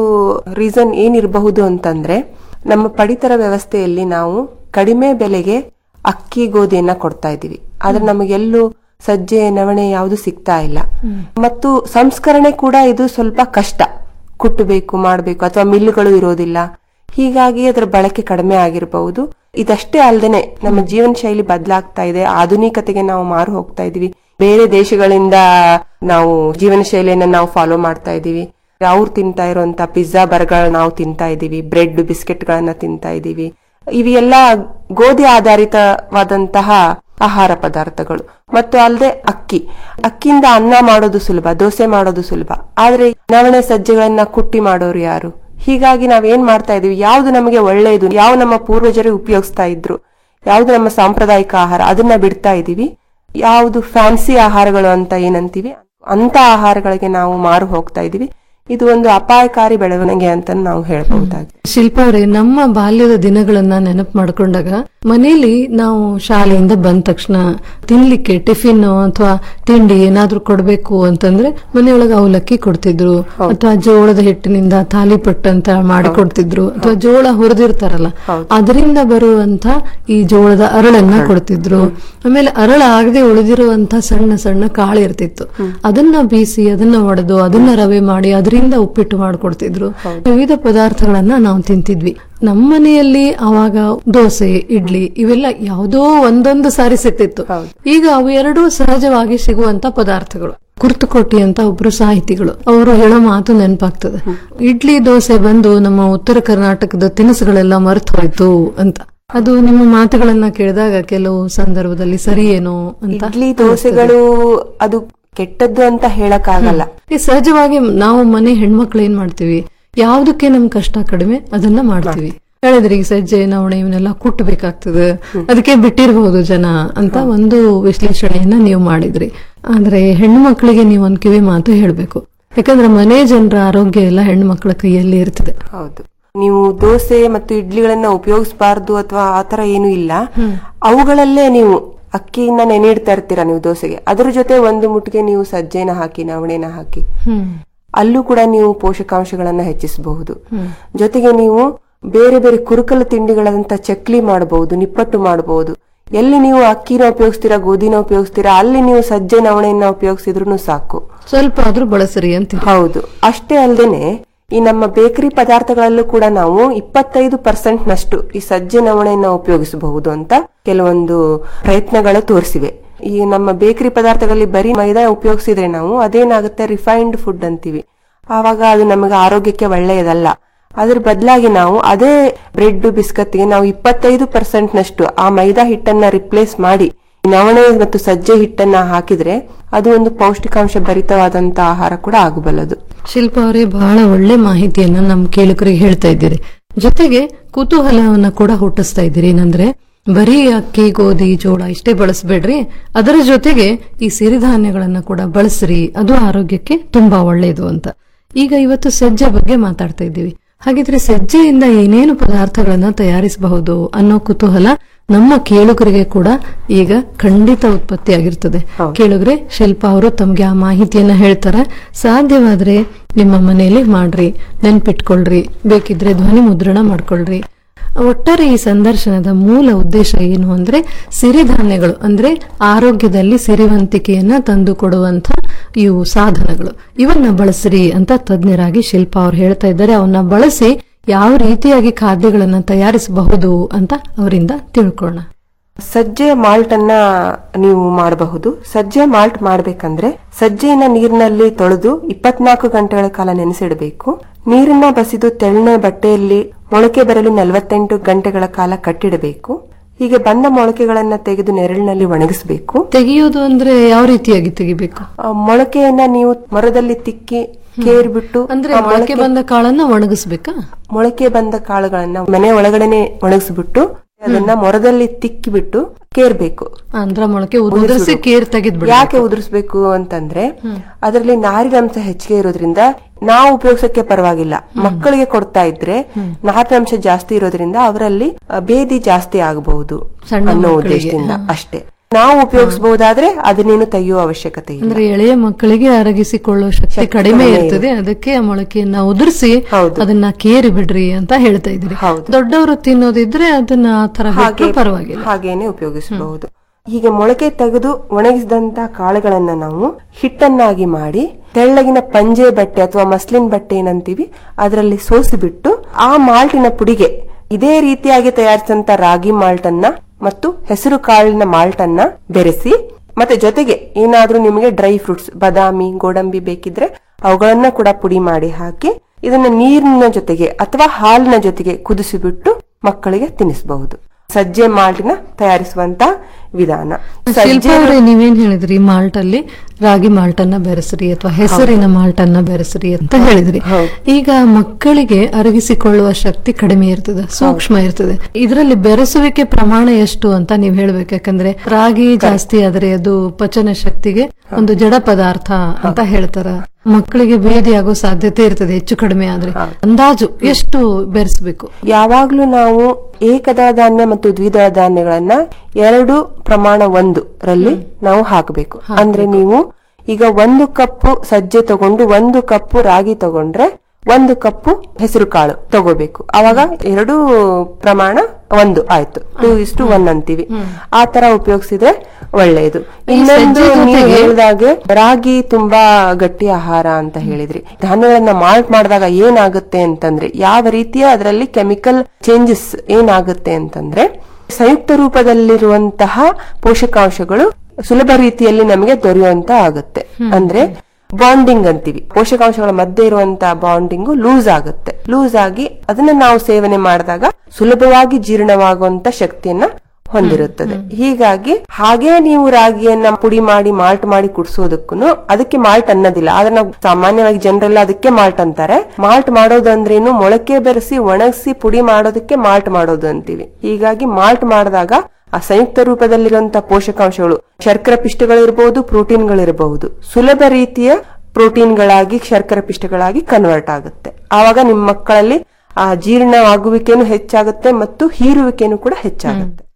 ರೀಸನ್ ಏನಿರಬಹುದು ಅಂತಂದ್ರೆ ನಮ್ಮ ಪಡಿತರ ವ್ಯವಸ್ಥೆಯಲ್ಲಿ ನಾವು ಕಡಿಮೆ ಬೆಲೆಗೆ ಅಕ್ಕಿ ಗೋಧಿಯನ್ನ ಕೊಡ್ತಾ ಇದೀವಿ ಆದ್ರೆ ನಮಗೆಲ್ಲೂ ಸಜ್ಜೆ ನವಣೆ ಯಾವುದು ಸಿಗ್ತಾ ಇಲ್ಲ ಮತ್ತು ಸಂಸ್ಕರಣೆ ಕೂಡ ಇದು ಸ್ವಲ್ಪ ಕಷ್ಟ ಕುಟ್ಟಬೇಕು ಮಾಡಬೇಕು ಅಥವಾ ಮಿಲ್ಗಳು ಇರೋದಿಲ್ಲ ಹೀಗಾಗಿ ಅದರ ಬಳಕೆ ಕಡಿಮೆ ಆಗಿರಬಹುದು ಇದಷ್ಟೇ ಅಲ್ಲದೆ ನಮ್ಮ ಜೀವನ ಶೈಲಿ ಬದಲಾಗ್ತಾ ಇದೆ ಆಧುನಿಕತೆಗೆ ನಾವು ಮಾರು ಹೋಗ್ತಾ ಇದೀವಿ ಬೇರೆ ದೇಶಗಳಿಂದ ನಾವು ಜೀವನ ಶೈಲಿಯನ್ನ ನಾವು ಫಾಲೋ ಮಾಡ್ತಾ ಇದೀವಿ ಅವ್ರು ತಿಂತಾ ಇರುವಂತ ಪಿಜ್ಜಾ ಬರ್ಗರ್ ನಾವು ತಿಂತಾ ಇದೀವಿ ಬ್ರೆಡ್ ಬಿಸ್ಕೆಟ್ ಗಳನ್ನ ತಿಂತಾ ಇದೀವಿ ಇವೆಲ್ಲ ಗೋಧಿ ಆಧಾರಿತವಾದಂತಹ ಆಹಾರ ಪದಾರ್ಥಗಳು ಮತ್ತು ಅಲ್ಲದೆ ಅಕ್ಕಿ ಅಕ್ಕಿಯಿಂದ ಅನ್ನ ಮಾಡೋದು ಸುಲಭ ದೋಸೆ ಮಾಡೋದು ಸುಲಭ ಆದ್ರೆ ನವಣೆ ಸಜ್ಜೆಗಳನ್ನ ಕುಟ್ಟಿ ಮಾಡೋರು ಯಾರು ಹೀಗಾಗಿ ನಾವೇನ್ ಮಾಡ್ತಾ ಇದೀವಿ ಯಾವ್ದು ನಮಗೆ ಒಳ್ಳೆಯದು ಯಾವ ನಮ್ಮ ಪೂರ್ವಜರು ಉಪಯೋಗಿಸ್ತಾ ಇದ್ರು ಯಾವ್ದು ನಮ್ಮ ಸಾಂಪ್ರದಾಯಿಕ ಆಹಾರ ಅದನ್ನ ಬಿಡ್ತಾ ಇದೀವಿ ಯಾವ್ದು ಫ್ಯಾನ್ಸಿ ಆಹಾರಗಳು ಅಂತ ಏನಂತೀವಿ ಅಂತ ಆಹಾರಗಳಿಗೆ ನಾವು ಮಾರು ಹೋಗ್ತಾ ಇದೀವಿ ಇದು ಒಂದು ಅಪಾಯಕಾರಿ ಬೆಳವಣಿಗೆ ಅಂತ ನಾವು ಹೇಳ್ಬಹುದಾಗಿದೆ ಶಿಲ್ಪಾ ಅವರೇ ನಮ್ಮ ಬಾಲ್ಯದ ದಿನಗಳನ್ನ ನೆನಪು ಮಾಡ್ಕೊಂಡಾಗ ಮನೇಲಿ ನಾವು ಶಾಲೆಯಿಂದ ಬಂದ ತಕ್ಷಣ ತಿನ್ಲಿಕ್ಕೆ ಟಿಫಿನ್ ಅಥವಾ ತಿಂಡಿ ಏನಾದ್ರೂ ಕೊಡ್ಬೇಕು ಅಂತಂದ್ರೆ ಮನೆಯೊಳಗೆ ಅವಲಕ್ಕಿ ಕೊಡ್ತಿದ್ರು ಅಥವಾ ಜೋಳದ ಹಿಟ್ಟಿನಿಂದ ತಾಲಿಪಟ್ಟು ಅಂತ ಮಾಡಿ ಕೊಡ್ತಿದ್ರು ಅಥವಾ ಜೋಳ ಹುರಿದಿರ್ತಾರಲ್ಲ ಅದರಿಂದ ಬರುವಂತ ಈ ಜೋಳದ ಅರಳನ್ನ ಕೊಡ್ತಿದ್ರು ಆಮೇಲೆ ಅರಳ ಆಗದೆ ಉಳಿದಿರುವಂತ ಸಣ್ಣ ಸಣ್ಣ ಕಾಳು ಇರ್ತಿತ್ತು ಅದನ್ನ ಬೀಸಿ ಅದನ್ನ ಒಡೆದು ಅದನ್ನ ರವೆ ಮಾಡಿ ಅದರಿಂದ ಉಪ್ಪಿಟ್ಟು ಮಾಡ್ಕೊಡ್ತಿದ್ರು ವಿವಿಧ ಪದಾರ್ಥಗಳನ್ನ ನಾವು ತಿಂತಿದ್ವಿ ನಮ್ಮ ಮನೆಯಲ್ಲಿ ಅವಾಗ ದೋಸೆ ಇಡ್ಲಿ ಇವೆಲ್ಲ ಯಾವುದೋ ಒಂದೊಂದು ಸಾರಿ ಸಿಗ್ತಿತ್ತು ಈಗ ಅವು ಎರಡೂ ಸಹಜವಾಗಿ ಸಿಗುವಂತ ಪದಾರ್ಥಗಳು ಕುರ್ತುಕೋಟಿ ಅಂತ ಒಬ್ರು ಸಾಹಿತಿಗಳು ಅವರು ಹೇಳೋ ಮಾತು ನೆನಪಾಗ್ತದೆ ಇಡ್ಲಿ ದೋಸೆ ಬಂದು ನಮ್ಮ ಉತ್ತರ ಕರ್ನಾಟಕದ ತಿನಿಸುಗಳೆಲ್ಲ ಮರೆತು ಹೋಯ್ತು ಅಂತ ಅದು ನಿಮ್ಮ ಮಾತುಗಳನ್ನ ಕೇಳಿದಾಗ ಕೆಲವು ಸಂದರ್ಭದಲ್ಲಿ ಸರಿಯೇನೋ ಅಂತ ಇಡ್ಲಿ ದೋಸೆಗಳು ಅದು ಕೆಟ್ಟದ್ದು ಅಂತ ಹೇಳಕ್ ಆಗಲ್ಲ ಈ ಸಹಜವಾಗಿ ನಾವು ಮನೆ ಹೆಣ್ಮಕ್ಳು ಏನ್ ಮಾಡ್ತೀವಿ ಯಾವ್ದಕ್ಕೆ ನಮ್ ಕಷ್ಟ ಕಡಿಮೆ ಅದನ್ನ ಮಾಡ್ತೀವಿ ಹೇಳಿದ್ರಿ ಈಗ ಸಜ್ಜೆ ನವಣೆ ಇವನ್ನೆಲ್ಲ ಕುಟ್ಟಬೇಕಾಗ್ತದೆ ಅದಕ್ಕೆ ಬಿಟ್ಟಿರಬಹುದು ಜನ ಅಂತ ಒಂದು ವಿಶ್ಲೇಷಣೆಯನ್ನ ನೀವು ಮಾಡಿದ್ರಿ ಆದ್ರೆ ಹೆಣ್ಣು ಮಕ್ಕಳಿಗೆ ನೀವು ಒಂದ್ ಕಿವಿ ಮಾತು ಹೇಳ್ಬೇಕು ಯಾಕಂದ್ರೆ ಮನೆ ಜನರ ಆರೋಗ್ಯ ಎಲ್ಲ ಹೆಣ್ಣು ಮಕ್ಕಳ ಕೈಯಲ್ಲಿ ಇರ್ತದೆ ಹೌದು ನೀವು ದೋಸೆ ಮತ್ತು ಇಡ್ಲಿಗಳನ್ನ ಉಪಯೋಗಿಸಬಾರ್ದು ಅಥವಾ ಆತರ ಏನು ಇಲ್ಲ ಅವುಗಳಲ್ಲೇ ನೀವು ಅಕ್ಕಿಯನ್ನ ನೆನೆ ಇಡ್ತಾ ಇರ್ತೀರಾ ನೀವು ದೋಸೆಗೆ ಅದ್ರ ಜೊತೆ ಒಂದು ಮುಟ್ಟಿಗೆ ನೀವು ಸಜ್ಜೆನ ಹಾಕಿ ನವಣೆನ ಹಾಕಿ ಅಲ್ಲೂ ಕೂಡ ನೀವು ಪೋಷಕಾಂಶಗಳನ್ನ ಹೆಚ್ಚಿಸಬಹುದು ಜೊತೆಗೆ ನೀವು ಬೇರೆ ಬೇರೆ ಕುರುಕಲು ತಿಂಡಿಗಳಂತ ಚಕ್ಲಿ ಮಾಡಬಹುದು ನಿಪ್ಪಟ್ಟು ಮಾಡಬಹುದು ಎಲ್ಲಿ ನೀವು ಅಕ್ಕಿನ ಉಪಯೋಗಿಸ್ತೀರಾ ಗೋಧಿನ ಉಪಯೋಗಿಸ್ತೀರಾ ಅಲ್ಲಿ ನೀವು ಸಜ್ಜೆ ನವಣೆಯನ್ನ ಉಪಯೋಗಿಸಿದ್ರು ಸಾಕು ಸ್ವಲ್ಪ ಆದ್ರೂ ಬಳಸ್ರಿ ಅಂತ ಹೌದು ಅಷ್ಟೇ ಅಲ್ಲದೇನೆ ಈ ನಮ್ಮ ಬೇಕರಿ ಪದಾರ್ಥಗಳಲ್ಲೂ ಕೂಡ ನಾವು ಇಪ್ಪತ್ತೈದು ಪರ್ಸೆಂಟ್ ನಷ್ಟು ಈ ಸಜ್ಜೆ ನವಣೆಯನ್ನ ಉಪಯೋಗಿಸಬಹುದು ಅಂತ ಕೆಲವೊಂದು ಪ್ರಯತ್ನಗಳು ತೋರಿಸಿವೆ ಈ ನಮ್ಮ ಬೇಕರಿ ಪದಾರ್ಥಗಳಲ್ಲಿ ಬರೀ ಮೈದಾ ಉಪಯೋಗಿಸಿದ್ರೆ ನಾವು ಅದೇನಾಗುತ್ತೆ ರಿಫೈನ್ಡ್ ಫುಡ್ ಅಂತೀವಿ ಆವಾಗ ಅದು ನಮಗೆ ಆರೋಗ್ಯಕ್ಕೆ ಒಳ್ಳೆಯದಲ್ಲ ಅದ್ರ ಬದಲಾಗಿ ನಾವು ಅದೇ ಬ್ರೆಡ್ ಬಿಸ್ಕತ್ಗೆ ನಾವು ಇಪ್ಪತ್ತೈದು ಪರ್ಸೆಂಟ್ ನಷ್ಟು ಆ ಮೈದಾ ಹಿಟ್ಟನ್ನ ರಿಪ್ಲೇಸ್ ಮಾಡಿ ನವಣೆ ಮತ್ತು ಸಜ್ಜೆ ಹಿಟ್ಟನ್ನ ಹಾಕಿದ್ರೆ ಅದು ಒಂದು ಪೌಷ್ಟಿಕಾಂಶ ಭರಿತವಾದಂತ ಆಹಾರ ಕೂಡ ಆಗಬಲ್ಲದು ಶಿಲ್ಪ ಅವರೇ ಬಹಳ ಒಳ್ಳೆ ಮಾಹಿತಿಯನ್ನ ನಮ್ಮ ಕೇಳುಗರಿಗೆ ಹೇಳ್ತಾ ಇದ್ದೀರಿ ಜೊತೆಗೆ ಕುತೂಹಲವನ್ನ ಕೂಡ ಹುಟ್ಟಿಸ್ತಾ ಇದ್ದೀರಿ ಏನಂದ್ರೆ ಬರೀ ಅಕ್ಕಿ ಗೋಧಿ ಜೋಳ ಇಷ್ಟೇ ಬಳಸಬೇಡ್ರಿ ಅದರ ಜೊತೆಗೆ ಈ ಸಿರಿಧಾನ್ಯಗಳನ್ನ ಕೂಡ ಬಳಸ್ರಿ ಅದು ಆರೋಗ್ಯಕ್ಕೆ ತುಂಬಾ ಒಳ್ಳೆಯದು ಅಂತ ಈಗ ಇವತ್ತು ಸಜ್ಜೆ ಬಗ್ಗೆ ಮಾತಾಡ್ತಾ ಇದ್ದೀವಿ ಹಾಗಿದ್ರೆ ಸಜ್ಜೆಯಿಂದ ಏನೇನು ಪದಾರ್ಥಗಳನ್ನ ತಯಾರಿಸಬಹುದು ಅನ್ನೋ ಕುತೂಹಲ ನಮ್ಮ ಕೇಳುಗರಿಗೆ ಕೂಡ ಈಗ ಖಂಡಿತ ಉತ್ಪತ್ತಿಯಾಗಿರ್ತದೆ ಕೇಳುಗರೆ ಶಿಲ್ಪ ಅವರು ತಮ್ಗೆ ಆ ಮಾಹಿತಿಯನ್ನ ಹೇಳ್ತಾರೆ ಸಾಧ್ಯವಾದ್ರೆ ನಿಮ್ಮ ಮನೆಯಲ್ಲಿ ಮಾಡ್ರಿ ನೆನ್ಪಿಟ್ಕೊಳ್ರಿ ಬೇಕಿದ್ರೆ ಧ್ವನಿ ಮುದ್ರಣ ಮಾಡ್ಕೊಳ್ರಿ ಒಟ್ಟಾರೆ ಈ ಸಂದರ್ಶನದ ಮೂಲ ಉದ್ದೇಶ ಏನು ಅಂದ್ರೆ ಸಿರಿಧಾನ್ಯಗಳು ಅಂದ್ರೆ ಆರೋಗ್ಯದಲ್ಲಿ ಸಿರಿವಂತಿಕೆಯನ್ನ ತಂದು ಕೊಡುವಂತ ಇವು ಸಾಧನಗಳು ಇವನ್ನ ಬಳಸ್ರಿ ಅಂತ ತಜ್ಞರಾಗಿ ಶಿಲ್ಪ ಅವ್ರು ಹೇಳ್ತಾ ಇದ್ದಾರೆ ಅವನ್ನ ಬಳಸಿ ಯಾವ ರೀತಿಯಾಗಿ ಖಾದ್ಯಗಳನ್ನ ತಯಾರಿಸಬಹುದು ಅಂತ ಅವರಿಂದ ತಿಳ್ಕೊಳ್ಳೋಣ ಸಜ್ಜೆ ಮಾಲ್ಟ್ ಅನ್ನ ನೀವು ಮಾಡಬಹುದು ಸಜ್ಜೆ ಮಾಲ್ಟ್ ಮಾಡ್ಬೇಕಂದ್ರೆ ಸಜ್ಜೆಯನ್ನ ನೀರಿನಲ್ಲಿ ತೊಳೆದು ಇಪ್ಪತ್ನಾಲ್ಕು ಗಂಟೆಗಳ ಕಾಲ ನೆನೆಸಿಡಬೇಕು ನೀರನ್ನ ಬಸಿದು ತೆಳ್ಳನೆ ಬಟ್ಟೆಯಲ್ಲಿ ಮೊಳಕೆ ಬರಲು ನಲವತ್ತೆಂಟು ಗಂಟೆಗಳ ಕಾಲ ಕಟ್ಟಿಡಬೇಕು ಹೀಗೆ ಬಂದ ಮೊಳಕೆಗಳನ್ನ ತೆಗೆದು ನೆರಳಿನಲ್ಲಿ ಒಣಗಿಸಬೇಕು ತೆಗೆಯೋದು ಅಂದ್ರೆ ಯಾವ ರೀತಿಯಾಗಿ ತೆಗಿಬೇಕು ಆ ಮೊಳಕೆಯನ್ನ ನೀವು ಮರದಲ್ಲಿ ತಿಕ್ಕಿ ಕೇರ್ಬಿಟ್ಟು ಅಂದ್ರೆ ಆ ಮೊಳಕೆ ಬಂದ ಕಾಳನ್ನ ಒಣಗಿಸ್ಬೇಕಾ ಮೊಳಕೆ ಬಂದ ಕಾಳುಗಳನ್ನ ಮನೆ ಒಳಗಡೆನೆ ಒಣಗಿಸ್ಬಿಟ್ಟು ಅದನ್ನ ಮೊರದಲ್ಲಿ ತಿಕ್ಕಿಬಿಟ್ಟು ಕೇರ್ಬೇಕು ಅಂದ್ರ ಮೊಳಕೆ ಉದುರಿಸಿ ಕೇರ್ ತೆಗೆದ್ಬಿಡ ಯಾಕೆ ಉದುರಿಸ್ಬೇಕು ಅಂತಂದ್ರೆ ಅದರಲ್ಲಿ ನಾರಿನಂಶ ಹೆಚ್ಚಿಗೆ ಇರೋದ್ರಿಂದ ನಾವು ಉಪಯೋಗಿಸಕ್ಕೆ ಪರವಾಗಿಲ್ಲ ಮಕ್ಕಳಿಗೆ ಕೊಡ್ತಾ ಇದ್ರೆ ನಾರಿನಂಶ ಜಾಸ್ತಿ ಇರೋದ್ರಿಂದ ಅವರಲ್ಲಿ ಆ, ಬೇದಿ ಜಾಸ್ತಿ ಆಗಬಹುದು ಸಣ್ಣ ಅನ್ನೋ ಮಕ್ಕಳಿಗೆ, ಉದ್ದೇಶದಿಂದ ಹಾ. ಅಷ್ಟೇ ನಾವು ಉಪಯೋಗಿಸಬಹುದಾದ್ರೆ ಅದನ್ನೇನು ತೆಗೆಯುವ ಅವಶ್ಯಕತೆ ಇಲ್ಲ ಅಂದ್ರೆ ಎಳೆಯ ಮಕ್ಕಳಿಗೆ ಅರಗಿಸಿಕೊಳ್ಳುವ ಶಕ್ತಿ ಶಕ್ತಿ ಕಡಿಮೆ ಕಡಿಮೆ ಇರ್ತದೆ ಅದಕ್ಕೆ ಆ ಮೊಳಕೆಯನ್ನ ಉದುರಿಸಿ ಅದನ್ನ ಕೇರಿ ಬಿಡ್ರಿ ಅಂತ ಹೇಳ್ತಾ ಇದ್ರಿ ದೊಡ್ಡವರು ತಿನ್ನೋದಿದ್ರೆ ಅದನ್ನ ಆ ತರ ಬಿಟ್ರು ಪರವಾಗಿಲ್ಲ ಹಾಗೇನೆ ಉಪಯೋಗಿಸಬಹುದು ಹೀಗೆ ಮೊಳಕೆ ತೆಗೆದು ಒಣಗಿಸಿದಂತ ಕಾಳುಗಳನ್ನ ನಾವು ಹಿಟ್ಟನ್ನಾಗಿ ಮಾಡಿ ತೆಳ್ಳಗಿನ ಪಂಜೆ ಬಟ್ಟೆ ಅಥವಾ ಮಸ್ಲಿನ್ ಬಟ್ಟೆ ಏನಂತೀವಿ ಅದರಲ್ಲಿ ಸೋಸಿಬಿಟ್ಟು ಆ ಮಾಲ್ಟಿನ ಪುಡಿಗೆ ಇದೇ ರೀತಿಯಾಗಿ ತಯಾರಿಸಿದಂತ ರಾಗಿ ಮಾಲ್ಟ್ ಅನ್ನ ಮತ್ತು ಹೆಸರು ಕಾಳಿನ ಮಾಲ್ಟ್ ಅನ್ನ ಬೆರೆಸಿ ಮತ್ತೆ ಜೊತೆಗೆ ಏನಾದ್ರೂ ನಿಮಗೆ ಡ್ರೈ ಫ್ರೂಟ್ಸ್ ಬಾದಾಮಿ ಗೋಡಂಬಿ ಬೇಕಿದ್ರೆ ಅವುಗಳನ್ನ ಕೂಡ ಪುಡಿ ಮಾಡಿ ಹಾಕಿ ಇದನ್ನ ನೀರಿನ ಜೊತೆಗೆ ಅಥವಾ ಹಾಲಿನ ಜೊತೆಗೆ ಕುದಿಸಿಬಿಟ್ಟು ಮಕ್ಕಳಿಗೆ ತಿನ್ನಿಸಬಹುದು ಸಜ್ಜೆ ಮಾಲ್ಟಿನ ತಯಾರಿಸುವಂತ ವಿಧಾನ ಶಿಲ್ಪ ಸಜ್ಜೆ ಅವ್ರೆ ನೀವೇನ್ ಹೇಳಿದ್ರಿ ಮಾಲ್ಟ್ ಅಲ್ಲಿ ರಾಗಿ ಮಾಲ್ಟ್ ಅನ್ನ ಬೆರೆಸ್ರಿ ಅಥವಾ ಹೆಸರಿನ ಮಾಲ್ಟ್ ಅನ್ನ ಬೆರೆಸ್ರಿ ಅಂತ ಹೇಳಿದ್ರಿ ಈಗ ಮಕ್ಕಳಿಗೆ ಅರಗಿಸಿಕೊಳ್ಳುವ ಶಕ್ತಿ ಕಡಿಮೆ ಇರ್ತದೆ ಸೂಕ್ಷ್ಮ ಇರ್ತದೆ ಇದರಲ್ಲಿ ಬೆರೆಸುವಿಕೆ ಪ್ರಮಾಣ ಎಷ್ಟು ಅಂತ ನೀವ್ ಹೇಳ್ಬೇಕು ಯಾಕಂದ್ರೆ ರಾಗಿ ಜಾಸ್ತಿ ಆದ್ರೆ ಅದು ಪಚನ ಶಕ್ತಿಗೆ ಒಂದು ಜಡ ಪದಾರ್ಥ ಅಂತ ಹೇಳ್ತಾರ ಮಕ್ಕಳಿಗೆ ಭೇದಿ ಆಗೋ ಸಾಧ್ಯತೆ ಇರ್ತದೆ ಹೆಚ್ಚು ಕಡಿಮೆ ಆದ್ರೆ ಅಂದಾಜು ಎಷ್ಟು ಬೆರೆಸ್ಬೇಕು ಯಾವಾಗ್ಲೂ ನಾವು ಏಕದಳ ಧಾನ್ಯ ಮತ್ತು ದ್ವಿದಳ ಧಾನ್ಯಗಳನ್ನ ಎರಡು ಪ್ರಮಾಣ ಒಂದು ರಲ್ಲಿ ನಾವು ಹಾಕಬೇಕು ಅಂದ್ರೆ ನೀವು ಈಗ ಒಂದು ಕಪ್ಪು ಸಜ್ಜೆ ತಗೊಂಡು ಒಂದು ಕಪ್ಪು ರಾಗಿ ತಗೊಂಡ್ರೆ ಒಂದು ಕಪ್ಪು ಹೆಸರು ಕಾಳು ತಗೋಬೇಕು ಅವಾಗ ಎರಡು ಪ್ರಮಾಣ ಒಂದು ಆಯ್ತು ಟೂ ಇಸ್ ಟು ಒನ್ ಅಂತೀವಿ ಆ ತರ ಉಪಯೋಗಿಸಿದ್ರೆ ಒಳ್ಳೆಯದು ಇನ್ನೊಂದು ಸಜ್ಜೆ ನೀವು ಜೊತೆಗೆ- ಹೇಳಿದಾಗೆ ರಾಗಿ ತುಂಬಾ ಗಟ್ಟಿ ಆಹಾರ ಅಂತ ಹೇಳಿದ್ರಿ ಧಾನ್ಯಗಳನ್ನ ಮಾಲ್ಟ್ ಮಾಡಿದಾಗ ಏನಾಗುತ್ತೆ ಅಂತಂದ್ರೆ ಯಾವ ರೀತಿಯ ಅದರಲ್ಲಿ ಕೆಮಿಕಲ್ ಚೇಂಜಸ್ ಏನಾಗುತ್ತೆ ಅಂತಂದ್ರೆ ಸಂಯುಕ್ತ ರೂಪದಲ್ಲಿರುವಂತಹ ಪೋಷಕಾಂಶಗಳು ಸುಲಭ ರೀತಿಯಲ್ಲಿ ನಮಗೆ ದೊರೆಯುವಂತ ಆಗುತ್ತೆ ಅಂದ್ರೆ ಬಾಂಡಿಂಗ್ ಅಂತೀವಿ ಪೋಷಕಾಂಶಗಳ ಮಧ್ಯೆ ಇರುವಂತಹ ಬಾಂಡಿಂಗು ಲೂಸ್ ಆಗುತ್ತೆ ಲೂಸ್ ಆಗಿ ಅದನ್ನ ನಾವು ಸೇವನೆ ಮಾಡಿದಾಗ ಸುಲಭವಾಗಿ ಜೀರ್ಣವಾಗುವಂತ ಶಕ್ತಿಯನ್ನ ಹೊಂದಿರುತ್ತದೆ ಹೀಗಾಗಿ ಹಾಗೆ ನೀವು ರಾಗಿಯನ್ನ ಪುಡಿ ಮಾಡಿ ಮಾಲ್ಟ್ ಮಾಡಿ ಕುಡಿಸೋದಕ್ಕೂ ಅದಕ್ಕೆ ಮಾಲ್ಟ್ ಅನ್ನೋದಿಲ್ಲ ಆದ್ರೆ ನಾವು ಸಾಮಾನ್ಯವಾಗಿ ಜನರೆಲ್ಲ ಅದಕ್ಕೆ ಮಾಲ್ಟ್ ಅಂತಾರೆ ಮಾಲ್ಟ್ ಮಾಡೋದು ಅಂದ್ರೇನು ಮೊಳಕೆ ಬೆರೆಸಿ ಒಣಗಿಸಿ ಪುಡಿ ಮಾಡೋದಕ್ಕೆ ಮಾಲ್ಟ್ ಮಾಡೋದು ಅಂತೀವಿ ಹೀಗಾಗಿ ಮಾಲ್ಟ್ ಮಾಡಿದಾಗ ಆ ಸಂಯುಕ್ತ ರೂಪದಲ್ಲಿರುವಂತಹ ಪೋಷಕಾಂಶಗಳು ಶರ್ಕರ ಪಿಷ್ಟಗಳಿರಬಹುದು ಪ್ರೋಟೀನ್ಗಳಿರಬಹುದು ಸುಲಭ ರೀತಿಯ ಪ್ರೋಟೀನ್ಗಳಾಗಿ ಶರ್ಕರ ಪಿಷ್ಟಗಳಾಗಿ ಕನ್ವರ್ಟ್ ಆಗುತ್ತೆ ಆವಾಗ ನಿಮ್ಮ ಮಕ್ಕಳಲ್ಲಿ ಆ ಜೀರ್ಣವಾಗುವಿಕೆನೂ ಹೆಚ್ಚಾಗುತ್ತೆ ಮತ್ತು ಹೀರುವಿಕೆನೂ ಕೂಡ ಹೆಚ್ಚಾಗುತ್ತೆ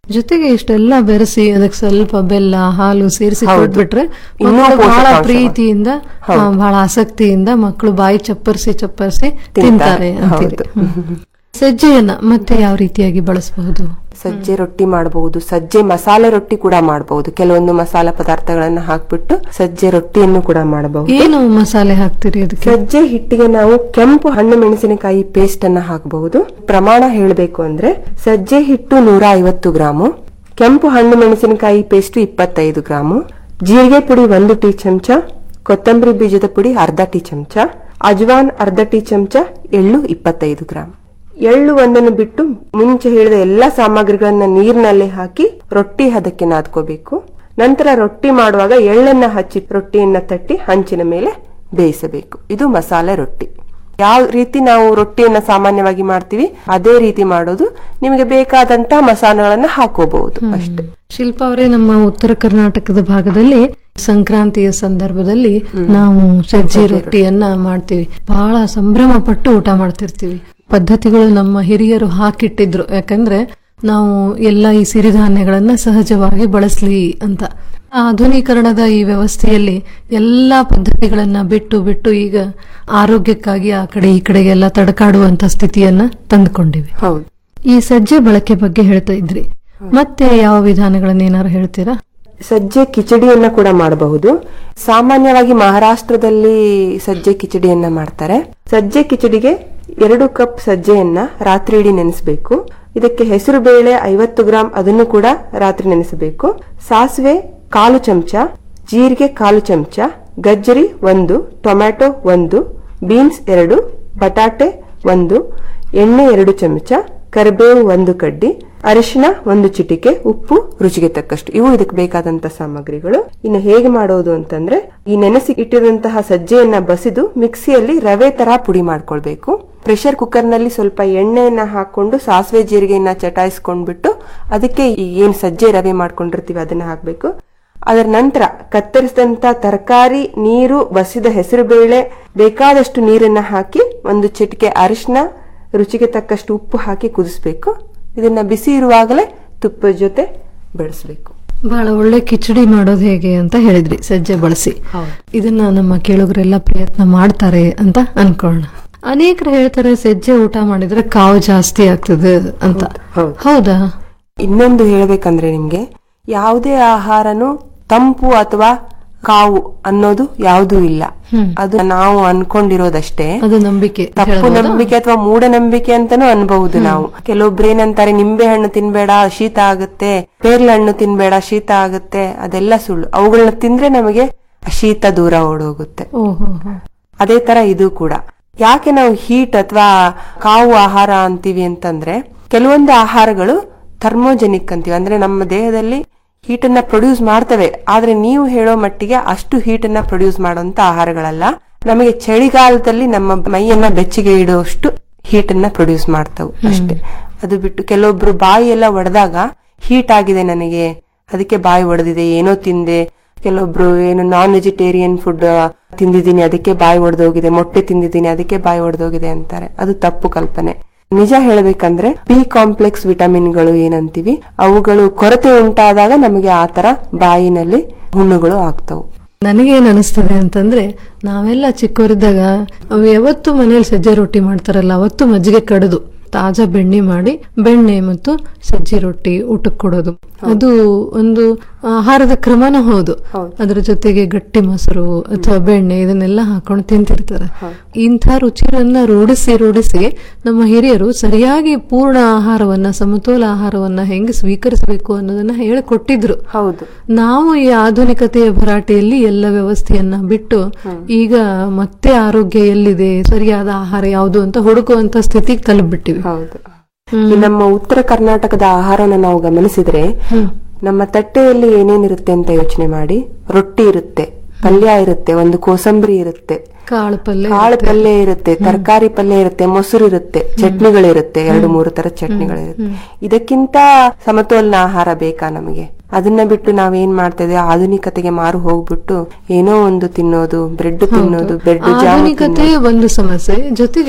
ಜೊತೆಗೆ ಇಷ್ಟೆಲ್ಲ ಬೆರೆಸಿ ಅದಕ್ಕೆ ಸ್ವಲ್ಪ ಬೆಲ್ಲ ಹಾಲು ಸೇರಿಸಿ ಹೌದು. ಕೊಟ್ಬಿಟ್ರೆ ಇನ್ನೂ ಮಕ್ಕಳು ಬಹಳ ಪೋಷಕಾಂಶ ಪ್ರೀತಿಯಿಂದ ಹೌದು. ಆ, ಬಹಳ ಆಸಕ್ತಿಯಿಂದ ಮಕ್ಕಳು ಬಾಯಿ ಚಪ್ಪರಿಸಿ ಚಪ್ಪರಿಸಿ ತಿಂತಾರೆ. ತಿಂತಾರೆ ಅಂತೀರಿ. ಹೌದು. ಹ್ಮ್. ಸಜ್ಜೆಯನ್ನ ಮತ್ತೆ ಯಾವ ರೀತಿಯಾಗಿ ಬಳಸಬಹುದು ಸಜ್ಜೆ ರೊಟ್ಟಿ ಮಾಡಬಹುದು ಸಜ್ಜೆ ಮಸಾಲೆ ರೊಟ್ಟಿ ಕೂಡ ಮಾಡಬಹುದು ಕೆಲವೊಂದು ಮಸಾಲ ಪದಾರ್ಥಗಳನ್ನ ಹಾಕ್ಬಿಟ್ಟು ಸಜ್ಜೆ ರೊಟ್ಟಿಯನ್ನು ಕೂಡ ಮಾಡಬಹುದು ಏನು ಮಸಾಲೆ ಹಾಕ್ತೀರಿ ಅದಕ್ಕೆ ಸಜ್ಜೆ ಹಿಟ್ಟಿಗೆ ನಾವು ಕೆಂಪು ಹಣ್ಣು ಮೆಣಸಿನಕಾಯಿ ಪೇಸ್ಟ್ ಅನ್ನ ಹಾಕಬಹುದು ಪ್ರಮಾಣ ಹೇಳಬೇಕು ಅಂದ್ರೆ ಸಜ್ಜೆ ಹಿಟ್ಟು ನೂರ ಐವತ್ತು ಗ್ರಾಮು ಕೆಂಪು ಹಣ್ಣು ಮೆಣಸಿನಕಾಯಿ ಪೇಸ್ಟ್ ಇಪ್ಪತ್ತೈದು ಗ್ರಾಮು ಜೀರಿಗೆ ಪುಡಿ ಒಂದು ಟೀ ಚಮಚ ಕೊತ್ತಂಬರಿ ಬೀಜದ ಪುಡಿ ಅರ್ಧ ಟೀ ಚಮಚ ಅಜ್ವಾನ್ ಅರ್ಧ ಟೀ ಚಮಚ ಎಳ್ಳು ಇಪ್ಪತ್ತೈದು ಗ್ರಾಮ್ ಎಳ್ಳು ಒಂದನ್ನು ಬಿಟ್ಟು ಮುಂಚೆ ಹೇಳಿದ ಎಲ್ಲಾ ಸಾಮಗ್ರಿಗಳನ್ನ ನೀರಿನಲ್ಲಿ ಹಾಕಿ ರೊಟ್ಟಿ ಹದಕ್ಕೆ ನಾದ್ಕೋಬೇಕು ನಂತರ ರೊಟ್ಟಿ ಮಾಡುವಾಗ ಎಳ್ಳನ್ನ ಹಚ್ಚಿ ರೊಟ್ಟಿಯನ್ನ ತಟ್ಟಿ ಹಂಚಿನ ಮೇಲೆ ಬೇಯಿಸಬೇಕು ಇದು ಮಸಾಲೆ ರೊಟ್ಟಿ ಯಾವ ರೀತಿ ನಾವು ರೊಟ್ಟಿಯನ್ನ ಸಾಮಾನ್ಯವಾಗಿ ಮಾಡ್ತೀವಿ ಅದೇ ರೀತಿ ಮಾಡೋದು ನಿಮಗೆ ಬೇಕಾದಂತ ಮಸಾಲೆಗಳನ್ನ ಹಾಕೋಬಹುದು ಅಷ್ಟೇ ಶಿಲ್ಪ ಅವರೇ ನಮ್ಮ ಉತ್ತರ ಕರ್ನಾಟಕದ ಭಾಗದಲ್ಲಿ ಸಂಕ್ರಾಂತಿಯ ಸಂದರ್ಭದಲ್ಲಿ ನಾವು ಸಜ್ಜೆ ರೊಟ್ಟಿಯನ್ನ ಮಾಡ್ತೀವಿ ಬಹಳ ಸಂಭ್ರಮ ಪಟ್ಟು ಊಟ ಮಾಡ್ತಿರ್ತೀವಿ ಪದ್ಧತಿಗಳು ನಮ್ಮ ಹಿರಿಯರು ಹಾಕಿಟ್ಟಿದ್ರು ಯಾಕಂದ್ರೆ ನಾವು ಎಲ್ಲ ಈ ಸಿರಿಧಾನ್ಯಗಳನ್ನ ಸಹಜವಾಗಿ ಬಳಸ್ಲಿ ಅಂತ ಆಧುನೀಕರಣದ ಈ ವ್ಯವಸ್ಥೆಯಲ್ಲಿ ಎಲ್ಲಾ ಪದ್ಧತಿಗಳನ್ನ ಬಿಟ್ಟು ಬಿಟ್ಟು ಈಗ ಆರೋಗ್ಯಕ್ಕಾಗಿ ಆ ಕಡೆ ಈ ಕಡೆಗೆಲ್ಲ ತಡಕಾಡುವಂತ ಸ್ಥಿತಿಯನ್ನ ತಂದುಕೊಂಡಿವಿ ಹೌದು ಈ ಸಜ್ಜೆ ಬಳಕೆ ಬಗ್ಗೆ ಹೇಳ್ತಾ ಇದ್ರಿ ಮತ್ತೆ ಯಾವ ವಿಧಾನಗಳನ್ನ ಏನಾರು ಹೇಳ್ತೀರಾ ಸಜ್ಜೆ ಕಿಚಡಿಯನ್ನ ಕೂಡ ಮಾಡಬಹುದು ಸಾಮಾನ್ಯವಾಗಿ ಮಹಾರಾಷ್ಟ್ರದಲ್ಲಿ ಸಜ್ಜೆ ಕಿಚಡಿಯನ್ನ ಮಾಡ್ತಾರೆ ಸಜ್ಜೆ ಕಿಚಡಿಗೆ ಎರಡು ಕಪ್ ಸಜ್ಜೆಯನ್ನ ರಾತ್ರಿ ಇಡೀ ನೆನೆಸಬೇಕು ಇದಕ್ಕೆ ಹೆಸರು ಬೇಳೆ ಐವತ್ತು ಗ್ರಾಂ ಅದನ್ನು ಕೂಡ ರಾತ್ರಿ ನೆನೆಸಬೇಕು ಸಾಸಿವೆ ಕಾಲು ಚಮಚ ಜೀರಿಗೆ ಕಾಲು ಚಮಚ ಗಜ್ಜರಿ ಒಂದು ಟೊಮ್ಯಾಟೊ ಒಂದು ಬೀನ್ಸ್ ಎರಡು ಬಟಾಟೆ ಒಂದು ಎಣ್ಣೆ ಎರಡು ಚಮಚ ಕರಿಬೇವು ಒಂದು ಕಡ್ಡಿ ಅರಿಶಿನ ಒಂದು ಚಿಟಿಕೆ ಉಪ್ಪು ರುಚಿಗೆ ತಕ್ಕಷ್ಟು ಇವು ಇದಕ್ಕೆ ಬೇಕಾದಂತ ಸಾಮಗ್ರಿಗಳು ಇನ್ನು ಹೇಗೆ ಮಾಡೋದು ಅಂತಂದ್ರೆ ಈ ನೆನೆಸಿ ಇಟ್ಟಿರುವಂತಹ ಸಜ್ಜೆಯನ್ನ ಬಸಿದು ಮಿಕ್ಸಿಯಲ್ಲಿ ರವೆ ತರ ಪುಡಿ ಮಾಡ್ಕೊಳ್ಬೇಕು ಪ್ರೆಷರ್ ಕುಕ್ಕರ್ ನಲ್ಲಿ ಸ್ವಲ್ಪ ಎಣ್ಣೆಯನ್ನ ಹಾಕೊಂಡು ಸಾಸಿವೆ ಜೀರಿಗೆಯನ್ನ ಚಟಾಯಿಸ್ಕೊಂಡ್ಬಿಟ್ಟು ಅದಕ್ಕೆ ಈ ಏನ್ ಸಜ್ಜೆ ರವೆ ಮಾಡ್ಕೊಂಡಿರ್ತೀವಿ ಅದನ್ನ ಹಾಕ್ಬೇಕು ಅದರ ನಂತರ ಕತ್ತರಿಸಿದಂತ ತರಕಾರಿ ನೀರು ಬಸಿದ ಹೆಸರು ಬೇಳೆ ಬೇಕಾದಷ್ಟು ನೀರನ್ನ ಹಾಕಿ ಒಂದು ಚಿಟಿಕೆ ಅರಿಶಿನ ರುಚಿಗೆ ತಕ್ಕಷ್ಟು ಉಪ್ಪು ಹಾಕಿ ಕುದಿಸ್ಬೇಕು ಇದನ್ನ ಬಿಸಿ ಇರುವಾಗಲೇ ತುಪ್ಪದ ಜೊತೆ ಬೆಳೆಸಬೇಕು ಬಹಳ ಒಳ್ಳೆ ಕಿಚಡಿ ಮಾಡೋದು ಹೇಗೆ ಅಂತ ಹೇಳಿದ್ರಿ ಸಜ್ಜೆ ಬಳಸಿ ಇದನ್ನ ನಮ್ಮ ಕೇಳುಗರೆಲ್ಲ ಪ್ರಯತ್ನ ಮಾಡ್ತಾರೆ ಅಂತ ಅನ್ಕೊಳ್ಳೋಣ ಅನೇಕರು ಹೇಳ್ತಾರೆ ಸಜ್ಜೆ ಊಟ ಮಾಡಿದ್ರೆ ಕಾವು ಜಾಸ್ತಿ ಆಗ್ತದೆ ಅಂತ ಹೌದಾ ಇನ್ನೊಂದು ಹೇಳ್ಬೇಕಂದ್ರೆ ನಿಮ್ಗೆ ಯಾವುದೇ ಆಹಾರನು ತಂಪು ಅಥವಾ ಕಾವು ಅನ್ನೋದು ಯಾವುದೂ ಇಲ್ಲ ಅದು ನಾವು ಅನ್ಕೊಂಡಿರೋದಷ್ಟೇ ಅದು ನಂಬಿಕೆ ತಪ್ಪು ಹೇಳ್ಬೋದಾ? ನಂಬಿಕೆ ಅಥವಾ ಮೂಢನಂಬಿಕೆ ಅಂತಾನೂ ಅನ್ಬಹುದು ನಾವು ಕೆಲವೊಬ್ರು ಏನಂತಾರೆ ನಿಂಬೆ ಹಣ್ಣು ತಿನ್ಬೇಡ ಶೀತ ಆಗುತ್ತೆ ಪೇರ್ಲ ಹಣ್ಣು ತಿನ್ಬೇಡ ಶೀತ ಆಗುತ್ತೆ ಅದೆಲ್ಲ ಸುಳ್ಳು ಅವುಗಳನ್ನ ತಿಂದ್ರೆ ನಮಗೆ ಶೀತ ದೂರ ಓಡೋಗುತ್ತೆ ಓಹೋ ಅದೇ ತರ ಇದು ಕೂಡ ಯಾಕೆ ನಾವು ಹೀಟ್ ಅಥವಾ ಕಾವು ಆಹಾರ ಅಂತೀವಿ ಅಂತಂದ್ರೆ ಕೆಲವೊಂದು ಆಹಾರಗಳು ಥರ್ಮೋಜೆನಿಕ್ ಅಂತೀವಿ ಅಂದ್ರೆ ನಮ್ಮ ದೇಹದಲ್ಲಿ ಹೀಟ್ ಅನ್ನ ಪ್ರೊಡ್ಯೂಸ್ ಮಾಡ್ತವೆ ಆದ್ರೆ ನೀವು ಹೇಳೋ ಮಟ್ಟಿಗೆ ಅಷ್ಟು ಹೀಟ್ ಅನ್ನ ಪ್ರೊಡ್ಯೂಸ್ ಮಾಡುವಂತ ಆಹಾರಗಳಲ್ಲ ನಮಗೆ ಚಳಿಗಾಲದಲ್ಲಿ ನಮ್ಮ ಮೈಯನ್ನ ಬೆಚ್ಚಗೆ ಇಡುವಷ್ಟು ಹೀಟ್ ಅನ್ನ ಪ್ರೊಡ್ಯೂಸ್ ಮಾಡ್ತವು ಅಷ್ಟೇ ಅದು ಬಿಟ್ಟು ಕೆಲವೊಬ್ರು ಬಾಯಿ ಎಲ್ಲ ಒಡೆದಾಗ ಹೀಟ್ ಆಗಿದೆ ನನಗೆ ಅದಕ್ಕೆ ಬಾಯಿ ಒಡೆದಿದೆ ಏನೋ ತಿಂದೆ ಕೆಲವೊಬ್ರು ಏನು ನಾನ್ ವೆಜಿಟೇರಿಯನ್ ಫುಡ್ ತಿಂದಿದ್ದೀನಿ ಅದಕ್ಕೆ ಬಾಯಿ ಒಡೆದೋಗಿದೆ ಮೊಟ್ಟೆ ತಿಂದಿದ್ದೀನಿ ಅದಕ್ಕೆ ಬಾಯಿ ಒಡೆದೋಗಿದೆ ಅಂತಾರೆ ಅದು ತಪ್ಪು ಕಲ್ಪನೆ ನಿಜ ಹೇಳ್ಬೇಕಂದ್ರೆ ಬಿ ಕಾಂಪ್ಲೆಕ್ಸ್ ವಿಟಮಿನ್ಗಳು ಏನಂತೀವಿ ಅವುಗಳು ಕೊರತೆ ಉಂಟಾದಾಗ ನಮಗೆ ಆತರ ಬಾಯಿನಲ್ಲಿ ಹುಣ್ಣುಗಳು ಆಗ್ತವು ನನಗೇನ್ ಅನಿಸ್ತದೆ ಅಂತಂದ್ರೆ ನಾವೆಲ್ಲ ಚಿಕ್ಕವರಿದ್ದಾಗ ಅವು ಯಾವತ್ತು ಮನೇಲಿ ಸಜ್ಜೆ ರೊಟ್ಟಿ ಮಾಡ್ತಾರಲ್ಲ ಅವತ್ತು ಮಜ್ಜಿಗೆ ಕಡಿದು ತಾಜಾ ಬೆಣ್ಣೆ ಮಾಡಿ ಬೆಣ್ಣೆ ಮತ್ತು ಸಜ್ಜಿ ರೊಟ್ಟಿ ಊಟಕ್ಕೆ ಕೊಡೋದು ಅದು ಒಂದು ಆಹಾರದ ಕ್ರಮನ ಹೌದು ಅದ್ರ ಜೊತೆಗೆ ಗಟ್ಟಿ ಮೊಸರು ಅಥವಾ ಬೆಣ್ಣೆ ಇದನ್ನೆಲ್ಲ ಹಾಕೊಂಡು ತಿಂತಿರ್ತಾರೆ ಇಂಥ ರುಚಿಯನ್ನ ರೂಢಿಸಿ ರೂಢಿಸಿ ನಮ್ಮ ಹಿರಿಯರು ಸರಿಯಾಗಿ ಪೂರ್ಣ ಆಹಾರವನ್ನ ಸಮತೋಲ ಆಹಾರವನ್ನ ಹೆಂಗೆ ಸ್ವೀಕರಿಸಬೇಕು ಅನ್ನೋದನ್ನ ಹೇಳಿಕೊಟ್ಟಿದ್ರು ಹೌದು ನಾವು ಈ ಆಧುನಿಕತೆಯ ಭರಾಟೆಯಲ್ಲಿ ಎಲ್ಲ ವ್ಯವಸ್ಥೆಯನ್ನ ಬಿಟ್ಟು ಈಗ ಮತ್ತೆ ಆರೋಗ್ಯ ಎಲ್ಲಿದೆ ಸರಿಯಾದ ಆಹಾರ ಯಾವುದು ಅಂತ ಹುಡುಕುವಂತ ಸ್ಥಿತಿಗೆ ತಲುಪಿಬಿಟ್ಟಿವಿ ಹೌದು ಈ ನಮ್ಮ ಉತ್ತರ ಕರ್ನಾಟಕದ ಆಹಾರನ ನಾವು ಗಮನಿಸಿದ್ರೆ ನಮ್ಮ ತಟ್ಟೆಯಲ್ಲಿ ಏನೇನಿರುತ್ತೆ ಅಂತ ಯೋಚನೆ ಮಾಡಿ ರೊಟ್ಟಿ ಇರುತ್ತೆ ಪಲ್ಯ ಇರುತ್ತೆ ಒಂದು ಕೋಸಂಬರಿ ಇರುತ್ತೆ ಕಾಳು ಪಲ್ಯ ಕಾಳು ಪಲ್ಯ ಇರುತ್ತೆ ತರಕಾರಿ ಪಲ್ಯ ಇರುತ್ತೆ ಮೊಸರು ಇರುತ್ತೆ ಚಟ್ನಿಗಳಿರುತ್ತೆ ಎರಡು ಮೂರು ತರ ಚಟ್ನಿಗಳಿರುತ್ತೆ ಇದಕ್ಕಿಂತ ಸಮತೋಲನ ಆಹಾರ ಬೇಕಾ ನಮಗೆ ಅದನ್ನ ಬಿಟ್ಟು ನಾವೇನ್ ಮಾಡ್ತಾ ಇದೀವಿ ಆಧುನಿಕತೆಗೆ ಮಾರು ಹೋಗ್ಬಿಟ್ಟು ಏನೋ ಒಂದು ತಿನ್ನೋದು ಬ್ರೆಡ್ ತಿನ್ನೋದು ಬ್ರೆಡ್ ಜಾಮ್ ಆಧುನಿಕತೆ ಒಂದು ಸಮಸ್ಯೆ ಜೊತೆಗೆ